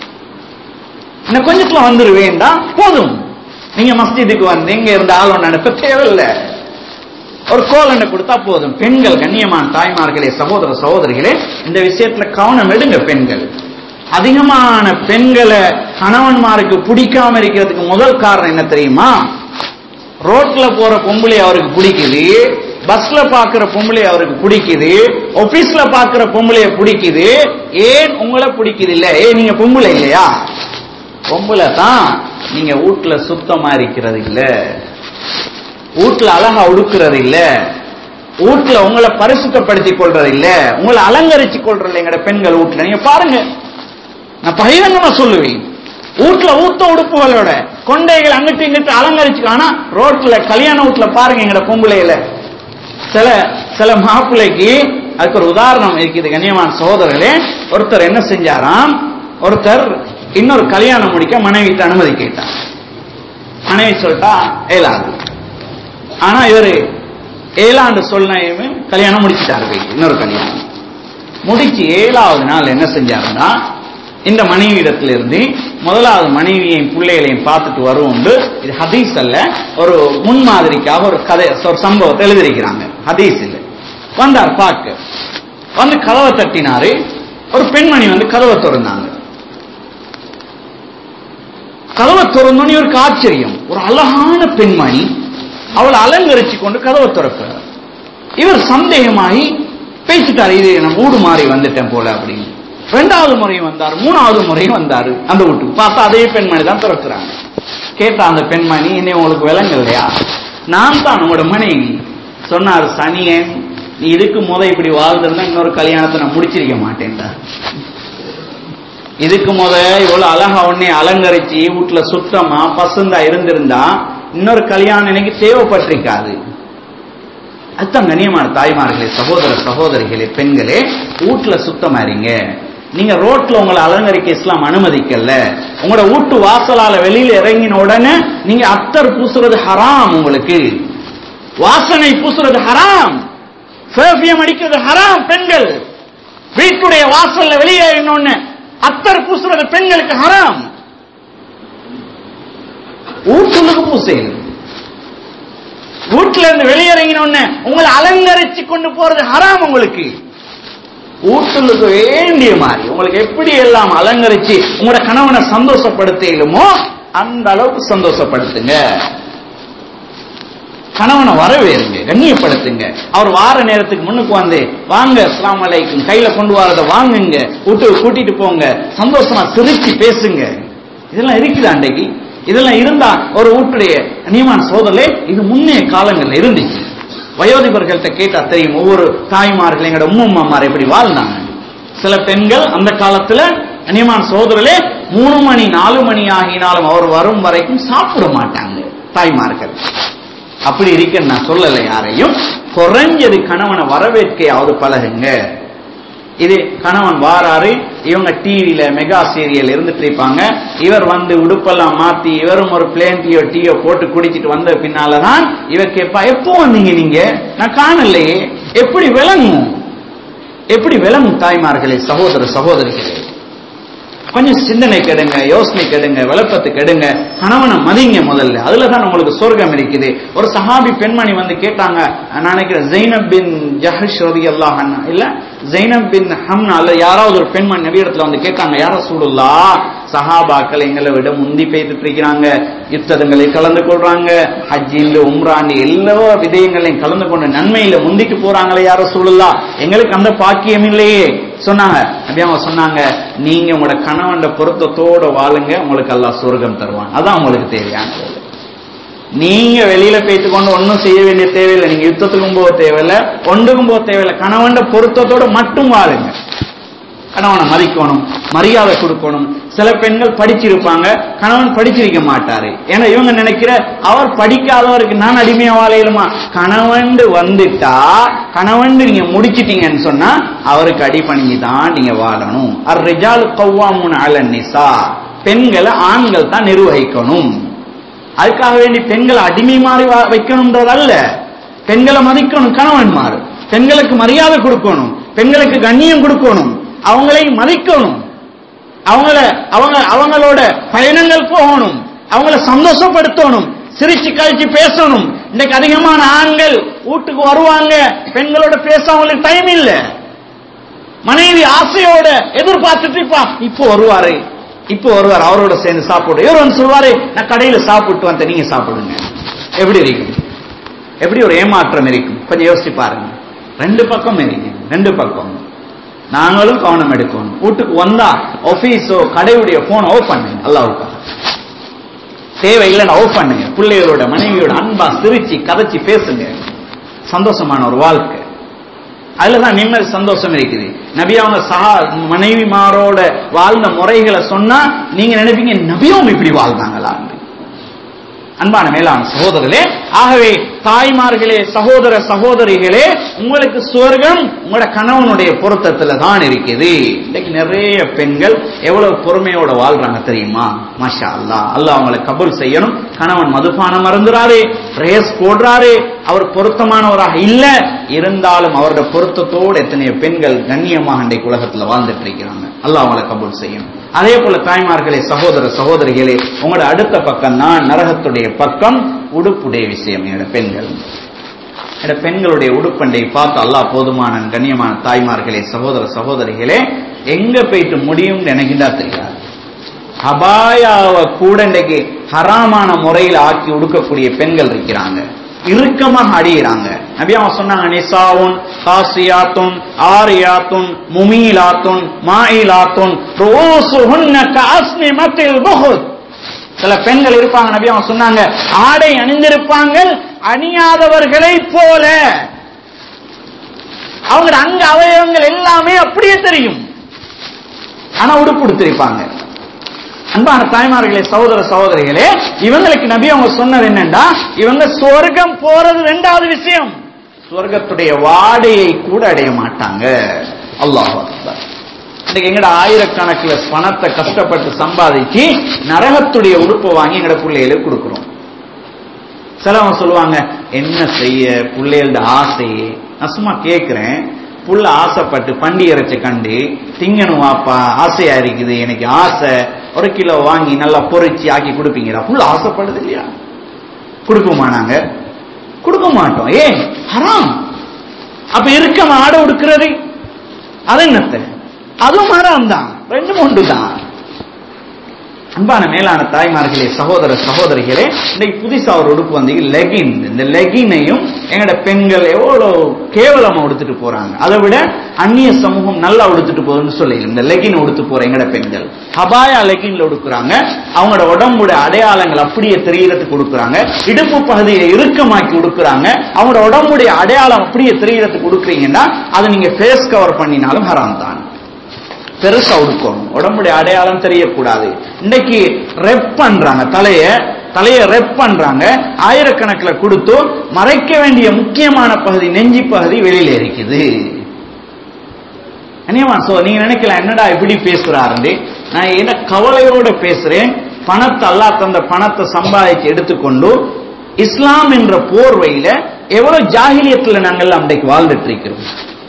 இன்னும் கொஞ்சத்துல வந்துருவேன் தான் போதும் நீங்க மஸ்ஜிதுக்கு வந்து இங்க இருந்த ஆள் ஒன்று அனுப்ப தேவையில்லை ஒரு கோல் என்ன கொடுத்தா போதும் பெண்கள் கண்ணியமான தாய்மார்களே சகோதர சகோதரிகளே இந்த விஷயத்துல கவனம் எடுங்க பெண்கள் அதிகமான பெண்களை கணவன்மாருக்கு பிடிக்காம இருக்கிறதுக்கு முதல் காரணம் என்ன தெரியுமா ரோட்ல போற பொம்பளை அவருக்கு பிடிக்குது பஸ்ல பாக்குற பொம்பளை அவருக்கு பிடிக்குது ஆபீஸ்ல பாக்குற பொம்பளைய பிடிக்குது ஏன் உங்களை பிடிக்குது இல்ல ஏன் நீங்க பொம்பளை இல்லையா பொம்பளை தான் நீங்க வீட்டுல சுத்தமா இருக்கிறது இல்ல வீட்டுல அழகா உடுக்கிறது இல்ல வீட்டுல உங்களை பரிசுத்தப்படுத்திக் கொள்றது இல்ல உங்களை அலங்கரிச்சு கொள்றது எங்கட பெண்கள் வீட்டுல நீங்க பாருங்க நான் பகிரங்கமா சொல்லுவேன் வீட்டுல ஊத்த உடுப்புகளோட கொண்டைகள் அங்கிட்டு இங்கிட்டு அலங்கரிச்சு ஆனா ரோட்ல கல்யாண வீட்டுல பாருங்க எங்கட பொம்பளையில சில சில மாப்பிள்ளைக்கு அதுக்கு ஒரு உதாரணம் இருக்குது கண்ணியமான சகோதரர்களே ஒருத்தர் என்ன செஞ்சாராம் ஒருத்தர் இன்னொரு கல்யாணம் முடிக்க மனைவிட்டு அனுமதி கேட்டார் மனைவி சொல்லிட்டா ஏழாது ஆனா இவரு ஏழாண்டு சொன்னையுமே கல்யாணம் முடிச்சுட்டாரு போய் இன்னொரு கல்யாணம் முடிச்சு ஏழாவது நாள் என்ன செஞ்சாருன்னா இந்த மனைவி இடத்துல இருந்து முதலாவது மனைவியையும் பிள்ளைகளையும் பார்த்துட்டு வருவோம் இது ஹதீஸ் அல்ல ஒரு முன்மாதிரிக்காக ஒரு கதை ஒரு சம்பவத்தை எழுதியிருக்கிறாங்க ஹதீஸ் இல்ல வந்தார் பார்க்க வந்து கதவை தட்டினாரு ஒரு பெண்மணி வந்து கதவை திறந்தாங்க கதவை திறந்தோன்னு இவருக்கு ஆச்சரியம் ஒரு அழகான பெண்மணி அவளை அலங்கரிச்சு கொண்டு கதவை திறக்கிறார் இவர் சந்தேகமாகி பேசிட்டார் இது நான் மூடு மாறி வந்துட்டேன் போல அப்படின்னு ரெண்டாவது முறையும் வந்தார் மூணாவது முறையும் வந்தாரு அந்த வீட்டுக்கு பார்த்தா அதே பெண்மணி தான் திறக்கிறாங்க கேட்டா அந்த பெண்மணி இன்னும் உங்களுக்கு விளங்க இல்லையா நான் தான் உங்களோட மனைவி சொன்னார் சனியன் நீ இதுக்கு முத இப்படி வாழ்ந்திருந்தா இன்னொரு கல்யாணத்தை நான் முடிச்சிருக்க மாட்டேன்டா இதுக்கு முத இவ்வளவு அழகா உன்னை அலங்கரிச்சு வீட்டுல சுத்தமா பசுந்தா இருந்திருந்தா இன்னொரு கல்யாணம் எனக்கு தேவைப்பட்டிருக்காது அதுதான் கண்ணியமான தாய்மார்களே சகோதர சகோதரிகளே பெண்களே வீட்டுல சுத்தமா இருங்க நீங்க ரோட்ல உங்களை அலங்கரிக்க இஸ்லாம் அனுமதிக்கல உங்களோட வீட்டு வாசலால வெளியில இறங்கின உடனே நீங்க அத்தர் பூசுறது ஹராம் உங்களுக்கு வாசனை பூசுறது ஹராம் பெர்ஃபியம் அடிக்கிறது ஹராம் பெண்கள் வீட்டுடைய வாசல்ல வெளியேறினோன்னு அத்தர் பூசுறது பெண்களுக்கு ஹராம் வீட்டுக்கு பூசையில் வீட்டுல இருந்து வெளியிறங்கினோன்னு உங்களை அலங்கரிச்சு கொண்டு போறது ஹராம் உங்களுக்கு வீட்டுக்கு வேண்டிய மாதிரி உங்களுக்கு எப்படி எல்லாம் அலங்கரிச்சு உங்களோட கணவனை சந்தோஷப்படுத்தலுமோ அந்த அளவுக்கு சந்தோஷப்படுத்துங்க கணவனை வரவேறுங்க கண்ணியப்படுத்துங்க அவர் வார நேரத்துக்கு முன்னுக்கு வந்து வாங்க அஸ்லாம் அலைக்கும் கையில கொண்டு வரத வாங்குங்க வீட்டு கூட்டிட்டு போங்க சந்தோஷமா சிரிச்சு பேசுங்க இதெல்லாம் இருக்குதா அன்றைக்கு இதெல்லாம் இருந்தா ஒரு வீட்டுடைய நியமான சோதனை இது முன்னைய காலங்கள்ல இருந்துச்சு வயோதிபர்கள்ட்ட கேட்டா தெரியும் ஒவ்வொரு தாய்மார்கள் எங்களோட உம்மம்மார் எப்படி வாழ்ந்தாங்க சில பெண்கள் அந்த காலத்துல நியமான சோதரிலே மூணு மணி நாலு மணி ஆகினாலும் அவர் வரும் வரைக்கும் சாப்பிட மாட்டாங்க தாய்மார்கள் அப்படி இருக்க நான் சொல்லலை யாரையும் குறைஞ்சது கணவனை வரவேற்கையாவது பழகுங்க இது கணவன் வாராரு இவங்க டிவியில மெகா சீரியல் இருந்துட்டு இருப்பாங்க இவர் வந்து உடுப்பெல்லாம் மாத்தி இவரும் ஒரு பிளேன் டீயோ டீயோ போட்டு குடிச்சிட்டு வந்த பின்னாலதான் இவர் கேட்பா எப்போ வந்தீங்க நீங்க நான் காணலையே எப்படி விளங்கும் எப்படி விளங்கும் தாய்மார்களே சகோதர சகோதரிகளே கொஞ்சம் சிந்தனை கெடுங்க யோசனை கெடுங்க விளப்பத்து கெடுங்க கணவனை மதிங்க முதல்ல அதுல தான் உங்களுக்கு சொர்க்கம் இருக்குது ஒரு சஹாபி பெண்மணி வந்து கேட்டாங்க நான் நினைக்கிறேன் ஜெய்னப் பின் ஜஹஷ் ரதி அல்லாஹ் இல்ல ஜெய்னப் பின் ஹம்னா அல்ல யாராவது ஒரு பெண்மணி நபியிடத்துல வந்து கேட்காங்க யார சூடுல்லா சஹாபாக்கள் எங்களை விட முந்தி பெய்துட்டு இருக்கிறாங்க யுத்ததங்களை கலந்து கொள்றாங்க ஹஜ்ஜில் உம்ரான் எல்லா விதயங்களையும் கலந்து கொண்டு நன்மையில முந்திட்டு போறாங்களே யார சூழலா எங்களுக்கு அந்த பாக்கியம் இல்லையே சொன்னாங்க அப்படி அவங்க சொன்னாங்க நீங்க உங்களோட கணவன் பொருத்தத்தோட வாழுங்க உங்களுக்கு எல்லாம் சொர்க்கம் தருவாங்க அதான் உங்களுக்கு தேவையானது நீங்க வெளியில போய்த்து கொண்டு ஒன்னும் செய்ய வேண்டிய தேவையில்லை நீங்க யுத்தத்துக்கும் போக தேவையில்லை ஒன்றுக்கும் போக தேவையில்லை கணவன் பொருத்தத்தோட மட்டும் வாழுங்க கணவனை மதிக்கணும் மரியாதை கொடுக்கணும் சில பெண்கள் படிச்சிருப்பாங்க கணவன் படிச்சிருக்க மாட்டாரு ஏன்னா இவங்க நினைக்கிற அவர் படிக்காதவருக்கு நான் அடிமையா வாழையிலுமா கணவன் வந்துட்டா கணவன் நீங்க முடிச்சிட்டீங்கன்னு சொன்னா அவருக்கு அடிபணிஞ்சு தான் நீங்க வாழணும் அர் ரிஜால் கவ்வாமுன் அலன் நிசா பெண்களை ஆண்கள் தான் நிர்வகிக்கணும் அதுக்காக வேண்டி பெண்களை அடிமை மாறி வைக்கணும்ன்றது அல்ல பெண்களை மதிக்கணும் கணவன் மாறு பெண்களுக்கு மரியாதை கொடுக்கணும் பெண்களுக்கு கண்ணியம் கொடுக்கணும் அவங்களை மதிக்கணும் அவங்கள அவங்க அவங்களோட பயணங்கள் போகணும் அவங்கள சந்தோஷப்படுத்தணும் சிரிச்சு கழிச்சு பேசணும் இன்னைக்கு அதிகமான ஆண்கள் வீட்டுக்கு வருவாங்க பெண்களோட பேச அவங்களுக்கு டைம் இல்ல மனைவி ஆசையோட எதிர்பார்த்துட்டு இருப்பா இப்போ வருவாரு இப்போ வருவார் அவரோட சேர்ந்து சாப்பிடு இவர் வந்து சொல்வாரு நான் கடையில சாப்பிட்டு வந்தேன் நீங்க சாப்பிடுங்க எப்படி இருக்கும் எப்படி ஒரு ஏமாற்றம் இருக்கும் கொஞ்சம் யோசிச்சு பாருங்க ரெண்டு பக்கம் இருக்கு ரெண்டு பக்கம் நாங்களும் கவனம் எடுக்கணும் வீட்டுக்கு வந்தா ஆபீஸோ கடையுடைய போன் ஆஃப் பண்ணுங்க அல்லாவுக்கா தேவையில்லைன்னு ஆஃப் பண்ணுங்க பிள்ளைகளோட மனைவியோட அன்பா சிரிச்சு கதைச்சு பேசுங்க சந்தோஷமான ஒரு வாழ்க்கை அதுலதான் நிம்மதி சந்தோஷம் இருக்குது நபி அவங்க சஹா மனைவிமாரோட வாழ்ந்த முறைகளை சொன்னா நீங்க நினைப்பீங்க நபியும் இப்படி வாழ்ந்தாங்களான்னு அன்பான மேலான சகோதரர்களே ஆகவே தாய்மார்களே சகோதர சகோதரிகளே உங்களுக்கு சுவர்க்கம் உங்களோட கணவனுடைய பொருத்தத்துல தான் இருக்குது இன்னைக்கு நிறைய பெண்கள் எவ்வளவு பொறுமையோட வாழ்றாங்க தெரியுமா மாஷா அல்லா அல்லாஹ் அவங்களை கபூல் செய்யணும் கணவன் மதுபானம் மறந்துறாரு ரேஸ் போடுறாரு அவர் பொருத்தமானவராக இல்ல இருந்தாலும் அவரோட பொருத்தத்தோடு எத்தனையோ பெண்கள் கண்ணியமாக இன்றைக்கு உலகத்துல வாழ்ந்துட்டு இருக்கிறாங்க அல்லாஹ் அவங்களை கபூல் செய்யணும் அதே போல தாய்மார்களே சகோதர சகோதரிகளே உங்களோட அடுத்த பக்கம் தான் நரகத்துடைய பக்கம் உடுப்புடைய விஷயம் என்னோட பெண்கள் என்னோட பெண்களுடைய உடுப்பண்டை பார்த்து அல்லாஹ் போதுமான கண்ணியமான தாய்மார்களே சகோதர சகோதரிகளே எங்க போயிட்டு முடியும்னு எனக்கு தான் தெரியாது அபாயாவை கூட இன்னைக்கு ஹராமான முறையில் ஆக்கி உடுக்கக்கூடிய பெண்கள் இருக்கிறாங்க இறுக்கமாக அடிகிறாங்க நபி அவன் சொன்னாங்க நிசாவுன் காசியாத்துன் ஆரியாத்துன் முமீலாத்துன் மாயிலாத்துன் ரோசுஹுன்ன காஸ்னி மத்தில் புகுத் சில பெண்கள் இருப்பாங்க நபி அவன் சொன்னாங்க ஆடை அணிந்திருப்பாங்க அணியாதவர்களை போல அவங்களோட அங்க அவயவங்கள் எல்லாமே அப்படியே தெரியும் ஆனா உடுப்பு உடுத்திருப்பாங்க அன்பான தாய்மார்களே சகோதர சகோதரிகளே இவங்களுக்கு நபி அவங்க சொன்னது என்னன்னா இவங்க சொர்க்கம் போறது ரெண்டாவது விஷயம் சொர்க்கத்துடைய வாடையை கூட அடைய மாட்டாங்க அல்லாஹ் அக்பர் இன்னைக்கு எங்கட ஆயிரக்கணக்கில் பணத்தை கஷ்டப்பட்டு சம்பாதிச்சு நரகத்துடைய உடுப்பை வாங்கி எங்கட பிள்ளைகளுக்கு கொடுக்குறோம் சிலவங்க சொல்லுவாங்க என்ன செய்ய பிள்ளைகளோட ஆசையே நான் சும்மா கேட்கிறேன் புள்ள ஆசைப்பட்டு பண்டி இறைச்சி கண்டு திங்கணும் வாப்பா ஆசையா இருக்குது எனக்கு ஆசை ஒரு கிலோ வாங்கி நல்லா பொரிச்சு ஆக்கி கொடுப்பீங்களா புள்ள ஆசைப்படுது இல்லையா கொடுக்குமா நாங்க கொடுக்க மாட்டோம் ஏன் ஹராம் அப்ப இருக்க மாடு உடுக்கிறது அது என்னத்த அதுவும் ஹராம் தான் ரெண்டும் ஒன்று தான் அன்பான மேலான தாய்மார்களே சகோதர சகோதரிகளே இன்னைக்கு புதுசா ஒரு உடுப்பு வந்து லெகின் இந்த லெகினையும் எங்கட பெண்கள் எவ்வளவு கேவலமா உடுத்துட்டு போறாங்க அதை விட அந்நிய சமூகம் நல்லா உடுத்துட்டு போகுதுன்னு சொல்லி இந்த லெகின் உடுத்து போற எங்கட பெண்கள் ஹபாயா லெகின்ல உடுக்குறாங்க அவங்களோட உடம்புடைய அடையாளங்கள் அப்படியே தெரியறதுக்கு கொடுக்குறாங்க இடுப்பு பகுதியை இறுக்கமாக்கி உடுக்குறாங்க அவங்களோட உடம்புடைய அடையாளம் அப்படியே தெரியறதுக்கு கொடுக்குறீங்கன்னா அதை நீங்க ஃபேஸ் கவர் பண்ணினாலும் ஹராம் தான் பெருசா உடுக்கணும் உடம்புடைய அடையாளம் தெரியக்கூடாது இன்னைக்கு ரெப் பண்றாங்க தலைய தலைய ரெப் பண்றாங்க ஆயிரக்கணக்கில் கொடுத்து மறைக்க வேண்டிய முக்கியமான பகுதி நெஞ்சி பகுதி வெளியில இருக்குது அநியமா சோ நீங்க நினைக்கலாம் என்னடா இப்படி பேசுறாரு நான் என்ன கவலையோட பேசுறேன் பணத்தை அல்லா தந்த பணத்தை சம்பாதிச்சு எடுத்துக்கொண்டு இஸ்லாம் என்ற போர்வையில எவ்வளவு ஜாகிலியத்துல நாங்கள் அன்றைக்கு வாழ்ந்துட்டு இருக்கிறோம்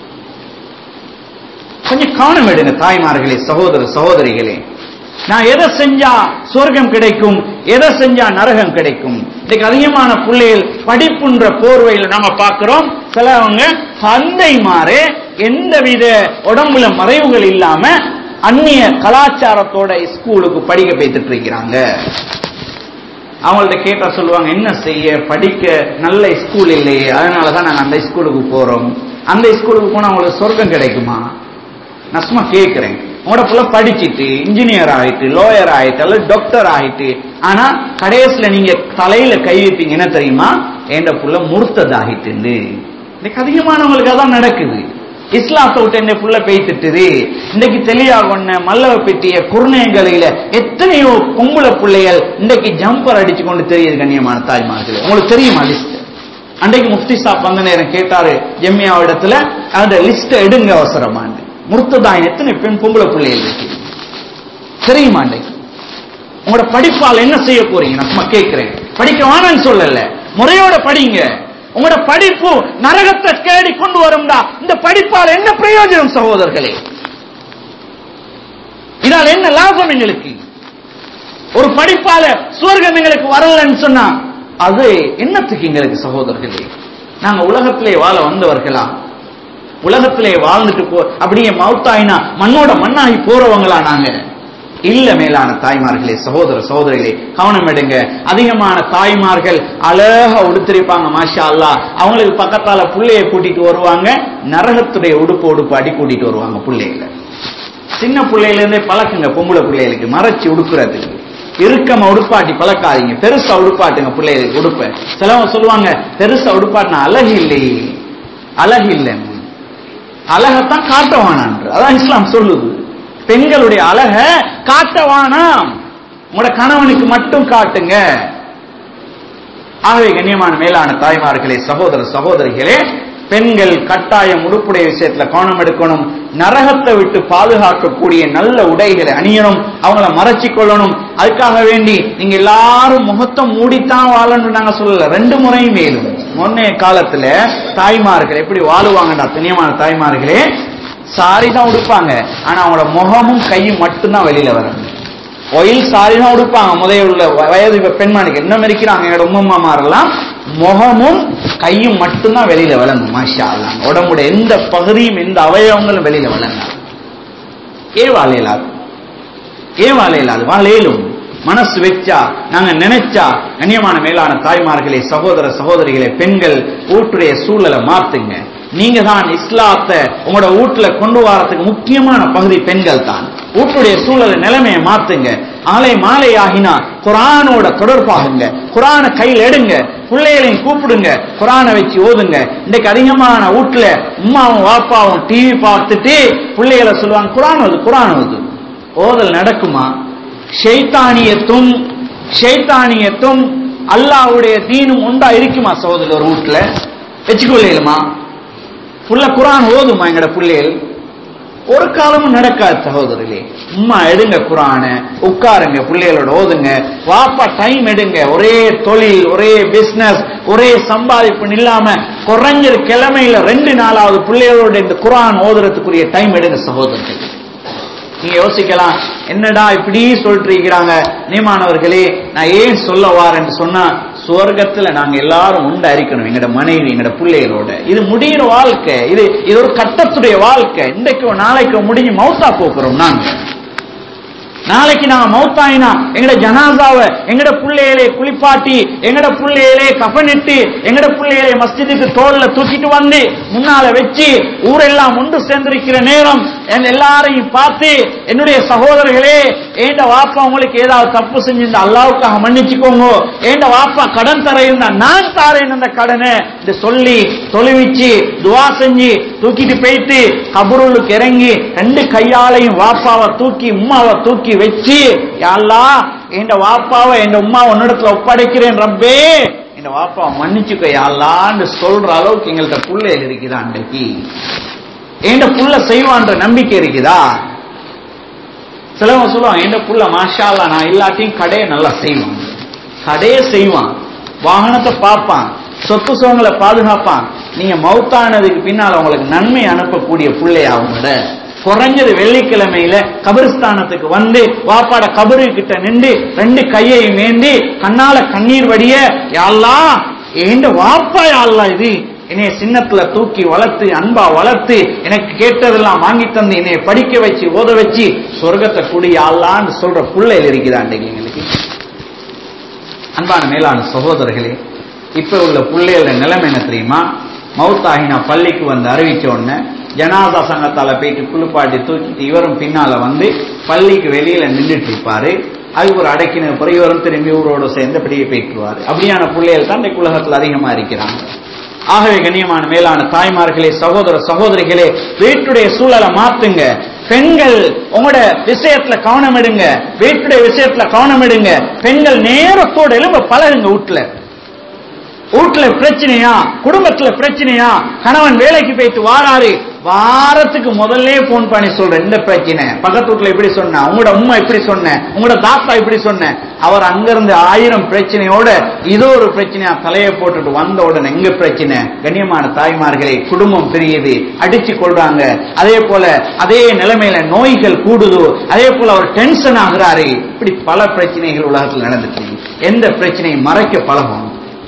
கொஞ்சம் கவனம் எடுங்க தாய்மார்களே சகோதர சகோதரிகளே நான் எதை செஞ்சா சொர்க்கம் கிடைக்கும் எதை செஞ்சா நரகம் கிடைக்கும் இன்னைக்கு அதிகமான பிள்ளைகள் படிப்புன்ற போர்வையில் நாம பார்க்கிறோம் சிலவங்க தந்தை மாறே எந்தவித உடம்புல மறைவுகள் இல்லாம அந்நிய கலாச்சாரத்தோட ஸ்கூலுக்கு படிக்க போய்த்துட்டு இருக்கிறாங்க அவங்கள்ட்ட கேட்டா சொல்லுவாங்க என்ன செய்ய படிக்க நல்ல ஸ்கூல் இல்லையே அதனாலதான் நாங்க அந்த ஸ்கூலுக்கு போறோம் அந்த ஸ்கூலுக்கு போனா அவங்களுக்கு சொர்க்கம் கிடைக்குமா நான் சும்மா கேட்கிறேன் உங்களோட புள்ள படிச்சிட்டு இன்ஜினியர் ஆயிட்டு லோயர் ஆயிட்டு அல்லது டாக்டர் ஆயிட்டு ஆனா கடைசியில நீங்க தலையில கை வைப்பீங்க என்ன தெரியுமா என்ற புள்ள முர்த்ததாகிட்டு இன்னைக்கு அதிகமானவங்களுக்கு அதான் நடக்குது இஸ்லாத்தை விட்டு என்ன புள்ள பெய்த்துட்டுது இன்னைக்கு தெளிவா கொண்ட மல்லவ பெட்டிய குருநேங்கலையில எத்தனையோ பொம்பளை பிள்ளைகள் இன்னைக்கு ஜம்பர் அடிச்சு கொண்டு தெரியுது கண்ணியமான தாய்மார்கள் உங்களுக்கு தெரியுமா லிஸ்ட் அன்றைக்கு முஃப்தி சாப் வந்த நேரம் கேட்டாரு ஜெம்மியா இடத்துல அந்த லிஸ்ட் எடுங்க அவசரமாண்டு முர்த்ததான் எத்தனை பெண் பொம்பளை பிள்ளைகள் இருக்கு தெரியுமா அன்றைக்கு உங்களோட படிப்பால் என்ன செய்ய போறீங்க நான் சும்மா கேட்கிறேன் படிக்க வேணாம்னு சொல்லல முறையோட படிங்க உங்களோட படிப்பு நரகத்தை தேடி கொண்டு வரும்டா இந்த படிப்பால் என்ன பிரயோஜனம் சகோதரர்களே இதால் என்ன லாபம் எங்களுக்கு ஒரு படிப்பால சுவர்க்கம் எங்களுக்கு வரலன்னு சொன்னா அது என்னத்துக்கு எங்களுக்கு சகோதரர்களே நாங்க உலகத்திலே வாழ வந்தவர்களா உலகத்திலே வாழ்ந்துட்டு போ அப்படியே மவுத்தாயினா மண்ணோட மண்ணாகி போறவங்களா நாங்க இல்ல மேலான தாய்மார்களே சகோதர சகோதரிகளே கவனம் எடுங்க அதிகமான தாய்மார்கள் அழகா உடுத்திருப்பாங்க மாஷா அல்லா அவங்களுக்கு பக்கத்தால புள்ளைய கூட்டிட்டு வருவாங்க நரகத்துடைய உடுப்பு உடுப்பு அடி கூட்டிட்டு வருவாங்க பிள்ளைகளை சின்ன பிள்ளையில இருந்தே பழக்குங்க பொம்பளை பிள்ளைகளுக்கு மறைச்சு உடுக்குறதுக்கு இறுக்கமா உடுப்பாட்டி பழக்காதீங்க பெருசா உடுப்பாட்டுங்க பிள்ளைகளுக்கு உடுப்ப சிலவங்க சொல்லுவாங்க பெருசா உடுப்பாட்டினா அழகு இல்லையே அழகு இல்லைன்னு அழகத்தான் காட்டவானான் அதான் இஸ்லாம் சொல்லுது பெண்களுடைய அழக காட்டவானாம் உங்களோட கணவனுக்கு மட்டும் காட்டுங்க ஆகவே கண்ணியமான மேலான தாய்மார்களே சகோதர சகோதரிகளே பெண்கள் கட்டாயம் உடுப்புடைய விஷயத்துல கவனம் எடுக்கணும் நரகத்தை விட்டு பாதுகாக்கக்கூடிய நல்ல உடைகளை அணியணும் அவங்கள மறைச்சி கொள்ளணும் அதுக்காக வேண்டி நீங்க எல்லாரும் முகத்தை மூடித்தான் வாழணும் நாங்க சொல்லல ரெண்டு முறையும் மேலும் முன்னைய காலத்துல தாய்மார்கள் எப்படி வாழுவாங்கடா துணியமான தாய்மார்களே சாரி தான் உடுப்பாங்க ஆனா அவங்களோட முகமும் கையும் மட்டும்தான் வெளியில வரணும் ஒயில் சாரி தான் உடுப்பாங்க முதல் உள்ள வயது இப்ப பெண்மணிக்கு இன்னும் இருக்கிறாங்க எங்களோட உம்மம்மாரெல்லாம் முகமும் கையும் மட்டும்தான் வெளியில விளங்கும் மாஷா அல்லா உடம்புடைய எந்த பகுதியும் எந்த அவயவங்களும் வெளியில விளங்காது ஏன் வாழ இயலாது ஏன் வாழ இயலாது வாழ இயலும் மனசு வச்சா நாங்க நினைச்சா கண்ணியமான மேலான தாய்மார்களே சகோதர சகோதரிகளே பெண்கள் ஊட்டுடைய சூழலை மாத்துங்க நீங்க தான் இஸ்லாத்தை உங்களோட வீட்டுல கொண்டு வரதுக்கு முக்கியமான பகுதி பெண்கள் தான் வீட்டுடைய சூழலை நிலைமையை மாத்துங்க ஆலை மாலை ஆகினா குரானோட தொடர்பாகுங்க குரானை கையில் எடுங்க பிள்ளைகளையும் கூப்பிடுங்க குரானை வச்சு ஓதுங்க இன்னைக்கு அதிகமான வீட்டுல உமாவும் வாப்பாவும் டிவி பார்த்துட்டு பிள்ளைகளை சொல்லுவாங்க குரான் ஓது குரான் ஓது ஓதல் நடக்குமா ஷைத்தானியத்தும் ஷைத்தானியத்தும் அல்லாஹ்வுடைய தீனும் உண்டா இருக்குமா சகோதரர் ஒரு வீட்டுல வச்சுக்கொள்ளலுமா புள்ள குரான் ஓதுமா எங்கட பிள்ளைகள் ஒரு காலமும் நடக்காது சகோதரர்களே உம்மா எடுங்க குரான உட்காருங்க பிள்ளைகளோட ஓதுங்க வாப்பா டைம் எடுங்க ஒரே தொழில் ஒரே பிசினஸ் ஒரே சம்பாதிப்பு இல்லாம குறைஞ்சது கிழமையில ரெண்டு நாளாவது பிள்ளைகளோட இந்த குரான் ஓதுறதுக்குரிய டைம் எடுங்க சகோதரர்கள் நீங்க யோசிக்கலாம் என்னடா இப்படி சொல்லிட்டு இருக்கிறாங்க நீமானவர்களே நான் ஏன் சொல்ல வாரேன்னு சொன்னா சுவர்க்கத்துல நாங்க எல்லாரும் உண்டு அரிக்கணும் எங்கட மனைவி எங்கட பிள்ளைகளோட இது முடிகிற வாழ்க்கை இது இது ஒரு கட்டத்துடைய வாழ்க்கை இன்றைக்கு நாளைக்கு முடிஞ்சு மௌத்தா போக்குறோம் நாங்க நாளைக்கு நான் மௌத்தாயினா எங்கட ஜனாசாவை எங்கட புள்ளைகளை குளிப்பாட்டி எங்கட புள்ளைகளை கஃனிட்டு எங்கட புள்ளைகளை மஸ்ஜிதுக்கு தோல்ல தூக்கிட்டு வந்து முன்னால வச்சு ஊரெல்லாம் ஒன்று சேர்ந்திருக்கிற நேரம் என் எல்லாரையும் பார்த்து என்னுடைய சகோதரர்களே ஏண்ட வாப்பா உங்களுக்கு ஏதாவது தப்பு செஞ்சிருந்தா அல்லாவுக்காக மன்னிச்சுக்கோங்க ஏண்ட வாப்பா கடன் தர இருந்தா நான் தாரேன் அந்த கடனை இது சொல்லி தொழுவிச்சு துவா செஞ்சு தூக்கிட்டு போயிட்டு கபருளுக்கு இறங்கி ரெண்டு கையாலையும் வாப்பாவை தூக்கி உம்மாவை தூக்கி வச்சு யாழ்லா என் வாப்பாவை என் உம்மா உன்னிடத்துல ஒப்படைக்கிறேன் ரப்பே என் வாப்பாவை மன்னிச்சுக்க யாழ்லான்னு சொல்ற அளவுக்கு எங்கள்ட்ட புள்ளைகள் இருக்குதா அன்றைக்கு என் புள்ள செய்வான்ற நம்பிக்கை இருக்குதா சிலவங்க சொல்லுவாங்க என் புள்ள மாஷாலா நான் இல்லாட்டியும் கடையை நல்லா செய்வான் கடையை செய்வான் வாகனத்தை பார்ப்பான் சொத்து சுகங்களை பாதுகாப்பான் நீங்க மௌத்தானதுக்கு பின்னால் உங்களுக்கு நன்மை அனுப்பக்கூடிய பிள்ளை அவங்களோட குறைஞ்சது வெள்ளிக்கிழமையில கபரிஸ்தானத்துக்கு வந்து வாப்பாட கபரு கிட்ட நின்று ரெண்டு கையை மேந்தி கண்ணால கண்ணீர் வடிய யாழ்லா ஏண்ட வாப்பா யாழ்லா இது என்னைய சின்னத்துல தூக்கி வளர்த்து அன்பா வளர்த்து எனக்கு கேட்டதெல்லாம் வாங்கி தந்து என்னைய படிக்க வச்சு ஓத வச்சு சொர்க்கத்தை குடி யாழ்லான்னு சொல்ற பிள்ளைகள் இருக்குதா அன்றைக்கு எங்களுக்கு அன்பான மேலான சகோதரர்களே இப்ப உள்ள பிள்ளைகள நிலைமை என்ன தெரியுமா மவுத்தாகினா பள்ளிக்கு வந்து அறிவிச்ச உடனே ஜனாதா சங்கத்தால போயிட்டு குளிப்பாட்டி தூக்கிட்டு இவரும் பின்னால வந்து பள்ளிக்கு வெளியில நின்றுட்டு இருப்பாரு அதுக்கு ஒரு அடக்கின பிறகு இவரும் திரும்பி ஊரோட சேர்ந்து அப்படியே போயிட்டுருவாரு அப்படியான பிள்ளைகள் தான் இந்த உலகத்துல அதிகமா இருக்கிறாங்க ஆகவே கண்ணியமான மேலான தாய்மார்களே சகோதர சகோதரிகளே வீட்டுடைய சூழலை மாத்துங்க பெண்கள் உங்களோட விஷயத்துல கவனம் எடுங்க வீட்டுடைய விஷயத்துல கவனம் எடுங்க பெண்கள் நேரத்தோட எழும்ப பழகுங்க வீட்டுல வீட்டுல பிரச்சனையா குடும்பத்துல பிரச்சனையா கணவன் வேலைக்கு போயிட்டு வாராரு வாரத்துக்கு முதல்ல போன் பண்ணி சொல்றேன் இந்த பிரச்சனை பக்கத்து வீட்டுல இப்படி சொன்ன உங்களோட உம்மா இப்படி சொன்ன உங்களோட தாத்தா இப்படி சொன்ன அவர் அங்கிருந்து ஆயிரம் பிரச்சனையோட இதோ ஒரு பிரச்சனையா தலையை போட்டுட்டு வந்த உடனே எங்க பிரச்சனை கண்ணியமான தாய்மார்களே குடும்பம் பிரியுது அடிச்சு கொள்றாங்க அதே போல அதே நிலைமையில நோய்கள் கூடுது அதே போல அவர் டென்ஷன் ஆகுறாரு இப்படி பல பிரச்சனைகள் உலகத்தில் நடந்துட்டு இருக்கு. எந்த பிரச்சனையும் மறைக்க பழகும்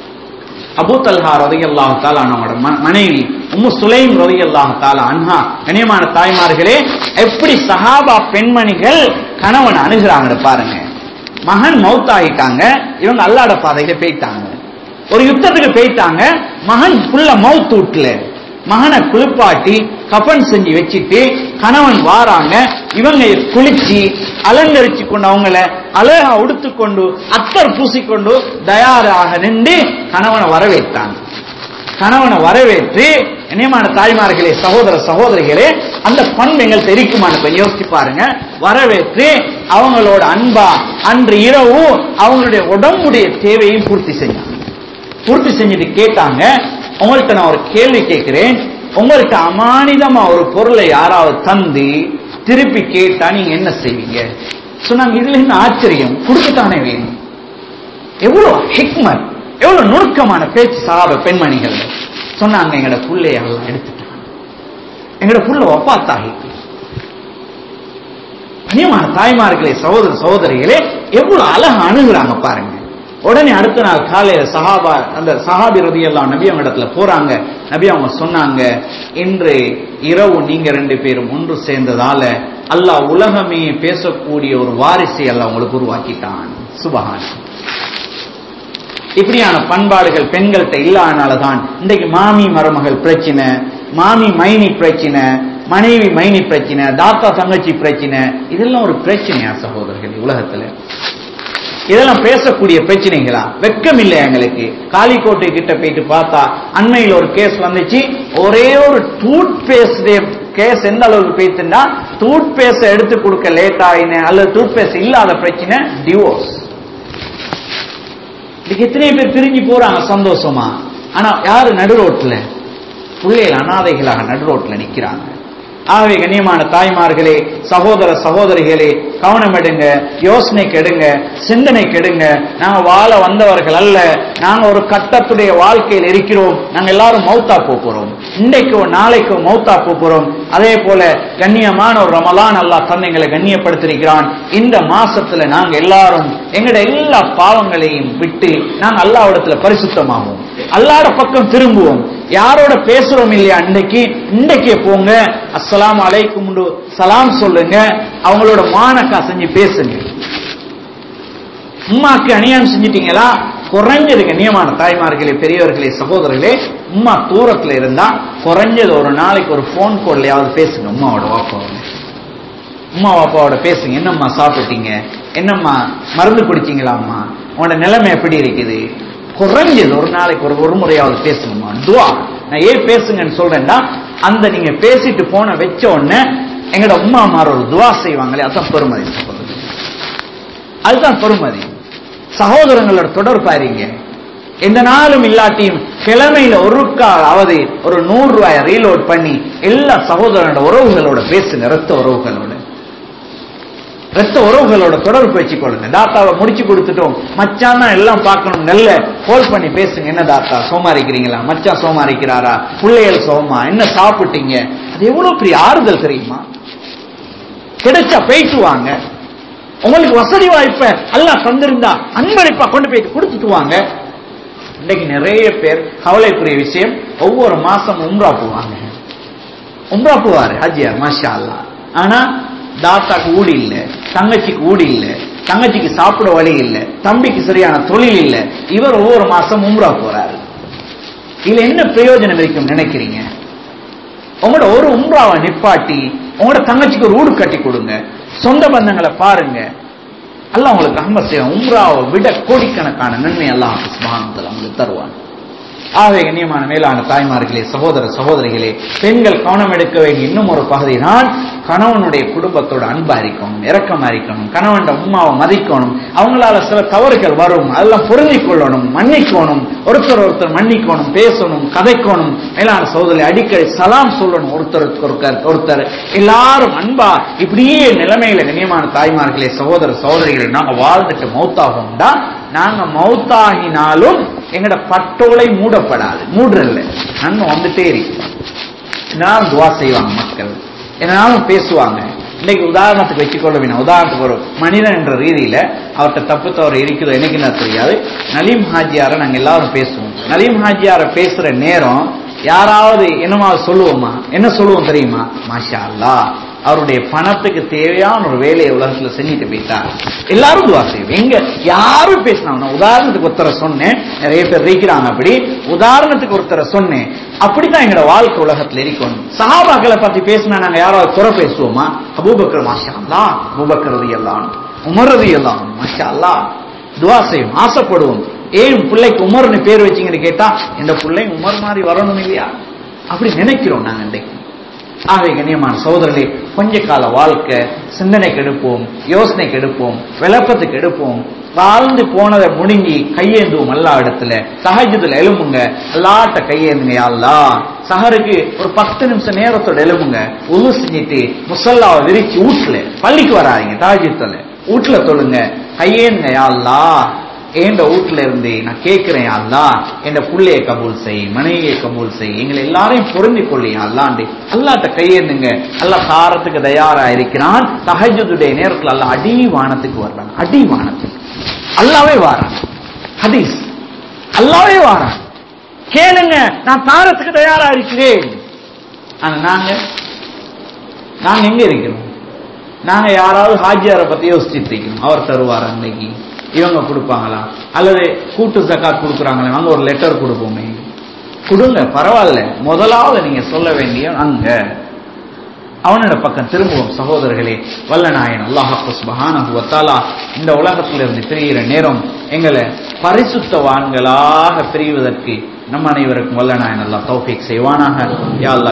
அபூ தல்ஹா ரதியல்லாஹு தாலா நம்மோட ம- மனைவி உம்மு சுலைம் ரதியல்லாஹு தாலா அன்ஹா கனியமான தாய்மார்களே எப்படி சஹாபா பெண்மணிகள் கணவன் அணுகிறாங்க பாருங்க மகன் மௌத்தாகிட்டாங்க இவங்க அல்லாட பாதையில போயிட்டாங்க ஒரு யுத்தத்துக்கு போயிட்டாங்க மகன் புள்ள மவுத் வீட்டுல மகனை குளிப்பாட்டி கஃன் செஞ்சு வச்சுட்டு கணவன் வாராங்க இவங்க குளிச்சு அலங்கரிச்சு கொண்டு அவங்கள அழகா உடுத்துக்கொண்டு அத்தர் பூசிக்கொண்டு தயாராக நின்று கணவனை வரவேற்றாங்க கணவனை வரவேற்று இனியமான தாய்மார்களே சகோதர சகோதரிகளே அந்த பண்பு எங்களுக்கு இருக்குமான்னு கொஞ்சம் யோசிச்சு பாருங்க வரவேற்று அவங்களோட அன்பா அன்று இரவு அவங்களுடைய உடம்புடைய தேவையும் பூர்த்தி செஞ்சாங்க பூர்த்தி செஞ்சுட்டு கேட்டாங்க உங்கள்கிட்ட நான் ஒரு கேள்வி கேட்கிறேன் உங்கள்கிட்ட அமானிதமா ஒரு பொருளை யாராவது தந்து திருப்பி கேட்டா நீங்க என்ன செய்வீங்க சொன்னாங்க இதுல என்ன ஆச்சரியம் கொடுக்கத்தானே வேணும் எவ்வளவு ஹிக்மத் எவ்வளவு நுணுக்கமான பேச்சு சாப பெண்மணிகள் சொன்னாங்க எங்கட புள்ளைய எல்லாம் எடுத்துட்டாங்க எங்கட புள்ள ஒப்பாத்தாகிட்டு கனியமான தாய்மார்களே சகோதர சகோதரிகளே எவ்வளவு அழகா அணுகுறாங்க பாருங்க உடனே அடுத்த நாள் காலையில சஹாபா அந்த சஹாபி ரதி எல்லாம் நபி அவங்க இடத்துல போறாங்க நபி அவங்க சொன்னாங்க இன்று இரவு நீங்க ரெண்டு பேரும் ஒன்று சேர்ந்ததால அல்லாஹ் உலகமே பேசக்கூடிய ஒரு வாரிசை அல்லாஹ் உங்களுக்கு உருவாக்கிட்டான் சுபஹான் இப்படியான பண்பாடுகள் பெண்கள்கிட்ட இல்லாதனால தான் இன்றைக்கு மாமி மருமகள் பிரச்சனை மாமி மைனி பிரச்சனை மனைவி மைனி பிரச்சனை தாத்தா தங்கச்சி பிரச்சனை இதெல்லாம் ஒரு பிரச்சனையா சகோதரர்கள் உலகத்துல இதெல்லாம் பேசக்கூடிய பிரச்சனைகளா வெக்கம் இல்லை எங்களுக்கு காளிக்கோட்டை கிட்ட போயிட்டு பார்த்தா அண்மையில் ஒரு கேஸ் வந்துச்சு ஒரே ஒரு டூத் பேஸ்ட் கேஸ் எந்த அளவுக்கு போயிட்டுன்னா டூத் பேஸ்ட் எடுத்து கொடுக்க லேட் ஆயின அல்லது டூத் பேஸ்ட் இல்லாத பிரச்சனை டிவோர்ஸ் இதுக்கு எத்தனை பேர் பிரிஞ்சு போறாங்க சந்தோஷமா ஆனா யாரு நடு ரோட்ல பிள்ளைகள் அனாதைகளாக நடு ரோட்ல நிக்கிறாங்க ஆகவே கண்ணியமான தாய்மார்களே சகோதர சகோதரிகளே கவனம் எடுங்க யோசனை கெடுங்க சிந்தனை கெடுங்க நாங்க வாழ வந்தவர்கள் அல்ல நாங்க ஒரு கட்டத்துடைய வாழ்க்கையில் இருக்கிறோம் நாங்க எல்லாரும் மௌத்தா போப் போறோம் இன்றைக்கோ நாளைக்கோ மௌத்தா போப் போறோம் அதே போல கண்ணியமான ஒரு ரமலான் அல்லாஹ் தன்னைங்களை கண்ணியப்படுத்திருக்கிறான் இந்த மாசத்துல நாங்க எல்லாரும் எங்கட எல்லா பாவங்களையும் விட்டு நாங்க அல்லாவிடத்துல பரிசுத்தமாகும் அல்லாட பக்கம் திரும்புவோம் யாரோட பேசுறோம் இல்லையா இன்னைக்கு இன்னைக்கே போங்க அஸ்ஸலாம் அலைக்கும் சலாம் சொல்லுங்க அவங்களோட மானக்கா செஞ்சு பேசுங்க உம்மாக்கு அநியாயம் செஞ்சிட்டீங்களா குறைஞ்சது கண்ணியமான தாய்மார்களே பெரியவர்களே சகோதரர்களே உம்மா தூரத்துல இருந்தா குறைஞ்சது ஒரு நாளைக்கு ஒரு போன் கால்லையாவது பேசுங்க உம்மாவோட வாப்பாவோட உம்மா வாப்பாவோட பேசுங்க என்னம்மா சாப்பிட்டீங்க என்னம்மா மருந்து குடிச்சீங்களா அம்மா உங்களோட நிலைமை எப்படி இருக்குது குறைஞ்சது ஒரு நாளைக்கு ஒரு ஒரு முறையாவது பேசுங்கம்மா துவா நான் ஏன் பேசுங்கன்னு சொல்றேன்டா அந்த நீங்க பேசிட்டு போன வச்ச உடனே எங்கட உம்மா மாற ஒரு துவா செய்வாங்களே அதுதான் பெருமதி சகோதரர் அதுதான் பெருமதி சகோதரங்களோட தொடர் பாருங்க எந்த நாளும் இல்லாட்டியும் கிழமையில ஒரு காலாவது ஒரு நூறு ரூபாய் ரீலோட் பண்ணி எல்லா சகோதரனோட உறவுகளோட பேசுங்க ரத்த உறவுகளோட ரத்த உறவுகளோட தொடர்பு வச்சுக்கொள்ளுங்க தாத்தாவை முடிச்சு கொடுத்துட்டோம் மச்சான் தான் எல்லாம் பார்க்கணும் நல்ல கோல் பண்ணி பேசுங்க என்ன தாத்தா சோமா இருக்கிறீங்களா மச்சான் சோமா இருக்கிறாரா பிள்ளைகள் சோமா என்ன சாப்பிட்டீங்க அது எவ்வளவு பெரிய ஆறுதல் தெரியுமா கிடைச்சா போயிட்டு வாங்க உங்களுக்கு வசதி வாய்ப்பை எல்லாம் தந்திருந்தா அன்பளிப்பா கொண்டு போயிட்டு கொடுத்துட்டு வாங்க இன்னைக்கு நிறைய பேர் கவலைக்குரிய விஷயம் ஒவ்வொரு மாசம் உம்ரா போவாங்க உம்ரா போவாரு ஹஜ்ஜியா மாஷா அல்லா ஆனா தாத்தாக்கு ஊடி இல்ல தங்கச்சிக்கு ஊடி இல்ல தங்கச்சிக்கு சாப்பிட வழி இல்ல தம்பிக்கு சரியான தொழில் இல்ல இவர் ஒவ்வொரு மாசம் உம்ரா போறாரு இதுல என்ன பிரயோஜனம் இருக்கும் நினைக்கிறீங்க உங்களோட ஒரு உம்ராவை நிப்பாட்டி உங்களோட தங்கச்சிக்கு ஒரு ஊடு கட்டி கொடுங்க சொந்த பந்தங்களை பாருங்க அல்லாஹ் உங்களுக்கு ரஹ்மத் செய்வான் உம்ராவை விட கோடிக்கணக்கான நன்மை அல்லாஹ் சுப்ஹானஹு உங்களுக்கு தருவான் ஆகவே கண்ணியமான மேலான தாய்மார்களே சகோதர சகோதரிகளே பெண்கள் கவனம் எடுக்க வேண்டிய இன்னும் ஒரு பகுதி தான் கணவனுடைய குடும்பத்தோட அன்பா இருக்கணும் இரக்கமா இருக்கணும் கணவன் உம்மாவை மதிக்கணும் அவங்களால சில தவறுகள் வரும் அதெல்லாம் புரிஞ்சிக் கொள்ளணும் மன்னிக்கணும் ஒருத்தர் ஒருத்தர் மன்னிக்கணும் பேசணும் கதைக்கணும் மேலான சகோதரி அடிக்கடி சலாம் சொல்லணும் ஒருத்தருக்கு ஒருத்தர் ஒருத்தர் எல்லாரும் அன்பா இப்படியே நிலைமையில கண்ணியமான தாய்மார்களே சகோதர சகோதரிகள் நாங்க வாழ்ந்துட்டு மௌத்தாகும்டா நாங்க மௌத்தாகினாலும் எங்கட பட்டோலை மூடப்படாது மூடுறல்ல நன்மை வந்துட்டே இருக்கு என்னாலும் துவா செய்வாங்க மக்கள் என்னாலும் பேசுவாங்க இன்னைக்கு உதாரணத்துக்கு வச்சுக்கொள்ள வேணும் உதாரணத்துக்கு ஒரு மனிதன் என்ற ரீதியில அவர்கிட்ட தப்பு தவறு இருக்குதோ எனக்கு என்ன தெரியாது நலீம் ஹாஜியார நாங்க எல்லாரும் பேசுவோம் நலீம் ஹாஜியார பேசுற நேரம் யாராவது என்னமா சொல்லுவோமா என்ன சொல்லுவோம் தெரியுமா மாஷா அல்லா அவருடைய பணத்துக்கு தேவையான ஒரு வேலையை உலகத்துல செஞ்சுட்டு போயிட்டார் எல்லாரும் துவா செய்வோம் எங்க யாரும் பேசினாங்க உதாரணத்துக்கு ஒருத்தரை சொன்னேன் நிறைய பேர் இருக்கிறாங்க அப்படி உதாரணத்துக்கு ஒருத்தரை சொன்னேன் அப்படித்தான் எங்களோட வாழ்க்கை உலகத்துல இருக்கணும் சஹாபாக்களை பத்தி பேசினா நாங்க யாராவது குறை பேசுவோமா அபூபக்கர் மாஷா அல்லா அபூபக்கர் ரதி எல்லாம் உமர் ரதி எல்லாம் மாஷா அல்லா துவா செய்வோம் ஆசைப்படுவோம் ஏன் பிள்ளைக்கு உமர்னு பேர் வச்சீங்கன்னு கேட்டா இந்த பிள்ளை உமர் மாதிரி வரணும் இல்லையா அப்படி நினைக்கிறோம் நாங்க இன்றைக்கு ஆகவே கண்ணியமான சோதரர்களே கொஞ்ச கால வாழ்க்கை சிந்தனைக்கு எடுப்போம் யோசனைக்கு எடுப்போம் விளப்பத்துக்கு எடுப்போம் வாழ்ந்து போனதை முடிஞ்சு கையேந்துவோம் எல்லா இடத்துல சகஜத்துல எழும்புங்க எல்லாட்ட கையேந்துங்க யாழ்லா சஹருக்கு ஒரு பத்து நிமிஷம் நேரத்தோட எழும்புங்க உது செஞ்சுட்டு முசல்லாவை விரிச்சு வீட்டுல பள்ளிக்கு வராதிங்க தாஜத்துல வீட்டுல தொழுங்க கையேந்துங்க யாழ்லா ஏண்ட வீட்டுல இருந்து நான் கேட்கிறேன் அல்லா என் புள்ளைய கபூல் செய் மனைவியை கபூல் செய் எங்களை எல்லாரையும் பொருந்தி கொள்ளியா அல்லாண்டு அல்லாட்ட கையேந்துங்க அல்லா சாரத்துக்கு தயாரா இருக்கிறான் தஹஜுடைய நேரத்துல அல்ல அடிவானத்துக்கு வர்றான் அடிவானத்துக்கு அல்லாவே வாரான் ஹதீஸ் அல்லாவே வாரான் கேளுங்க நான் தாரத்துக்கு தயாரா இருக்கிறேன் ஆனா நாங்க நாங்க எங்க இருக்கிறோம் நாங்க யாராவது ஹாஜியாரை பத்தி யோசிச்சுட்டு இருக்கோம் அவர் தருவார் அன்னைக்கு இவங்க கொடுப்பாங்களா அல்லது கூட்டு ஜக்காத் கொடுக்குறாங்களே வாங்க ஒரு லெட்டர் கொடுப்போமே கொடுங்க பரவாயில்ல முதலாவது நீங்க சொல்ல வேண்டிய அங்க அவனோட பக்கம் திரும்புவோம் சகோதரர்களே வல்லநாயன் அல்லாஹு சுபஹானஹு வத்தாலா இந்த உலகத்திலிருந்து பிரிகிற நேரம் எங்களை பரிசுத்தவான்களாக பிரிவதற்கு நம் அனைவருக்கும் வல்லநாயன் அல்லாஹ் தௌஃபீக் செய்வானாக யா அல்லாஹ்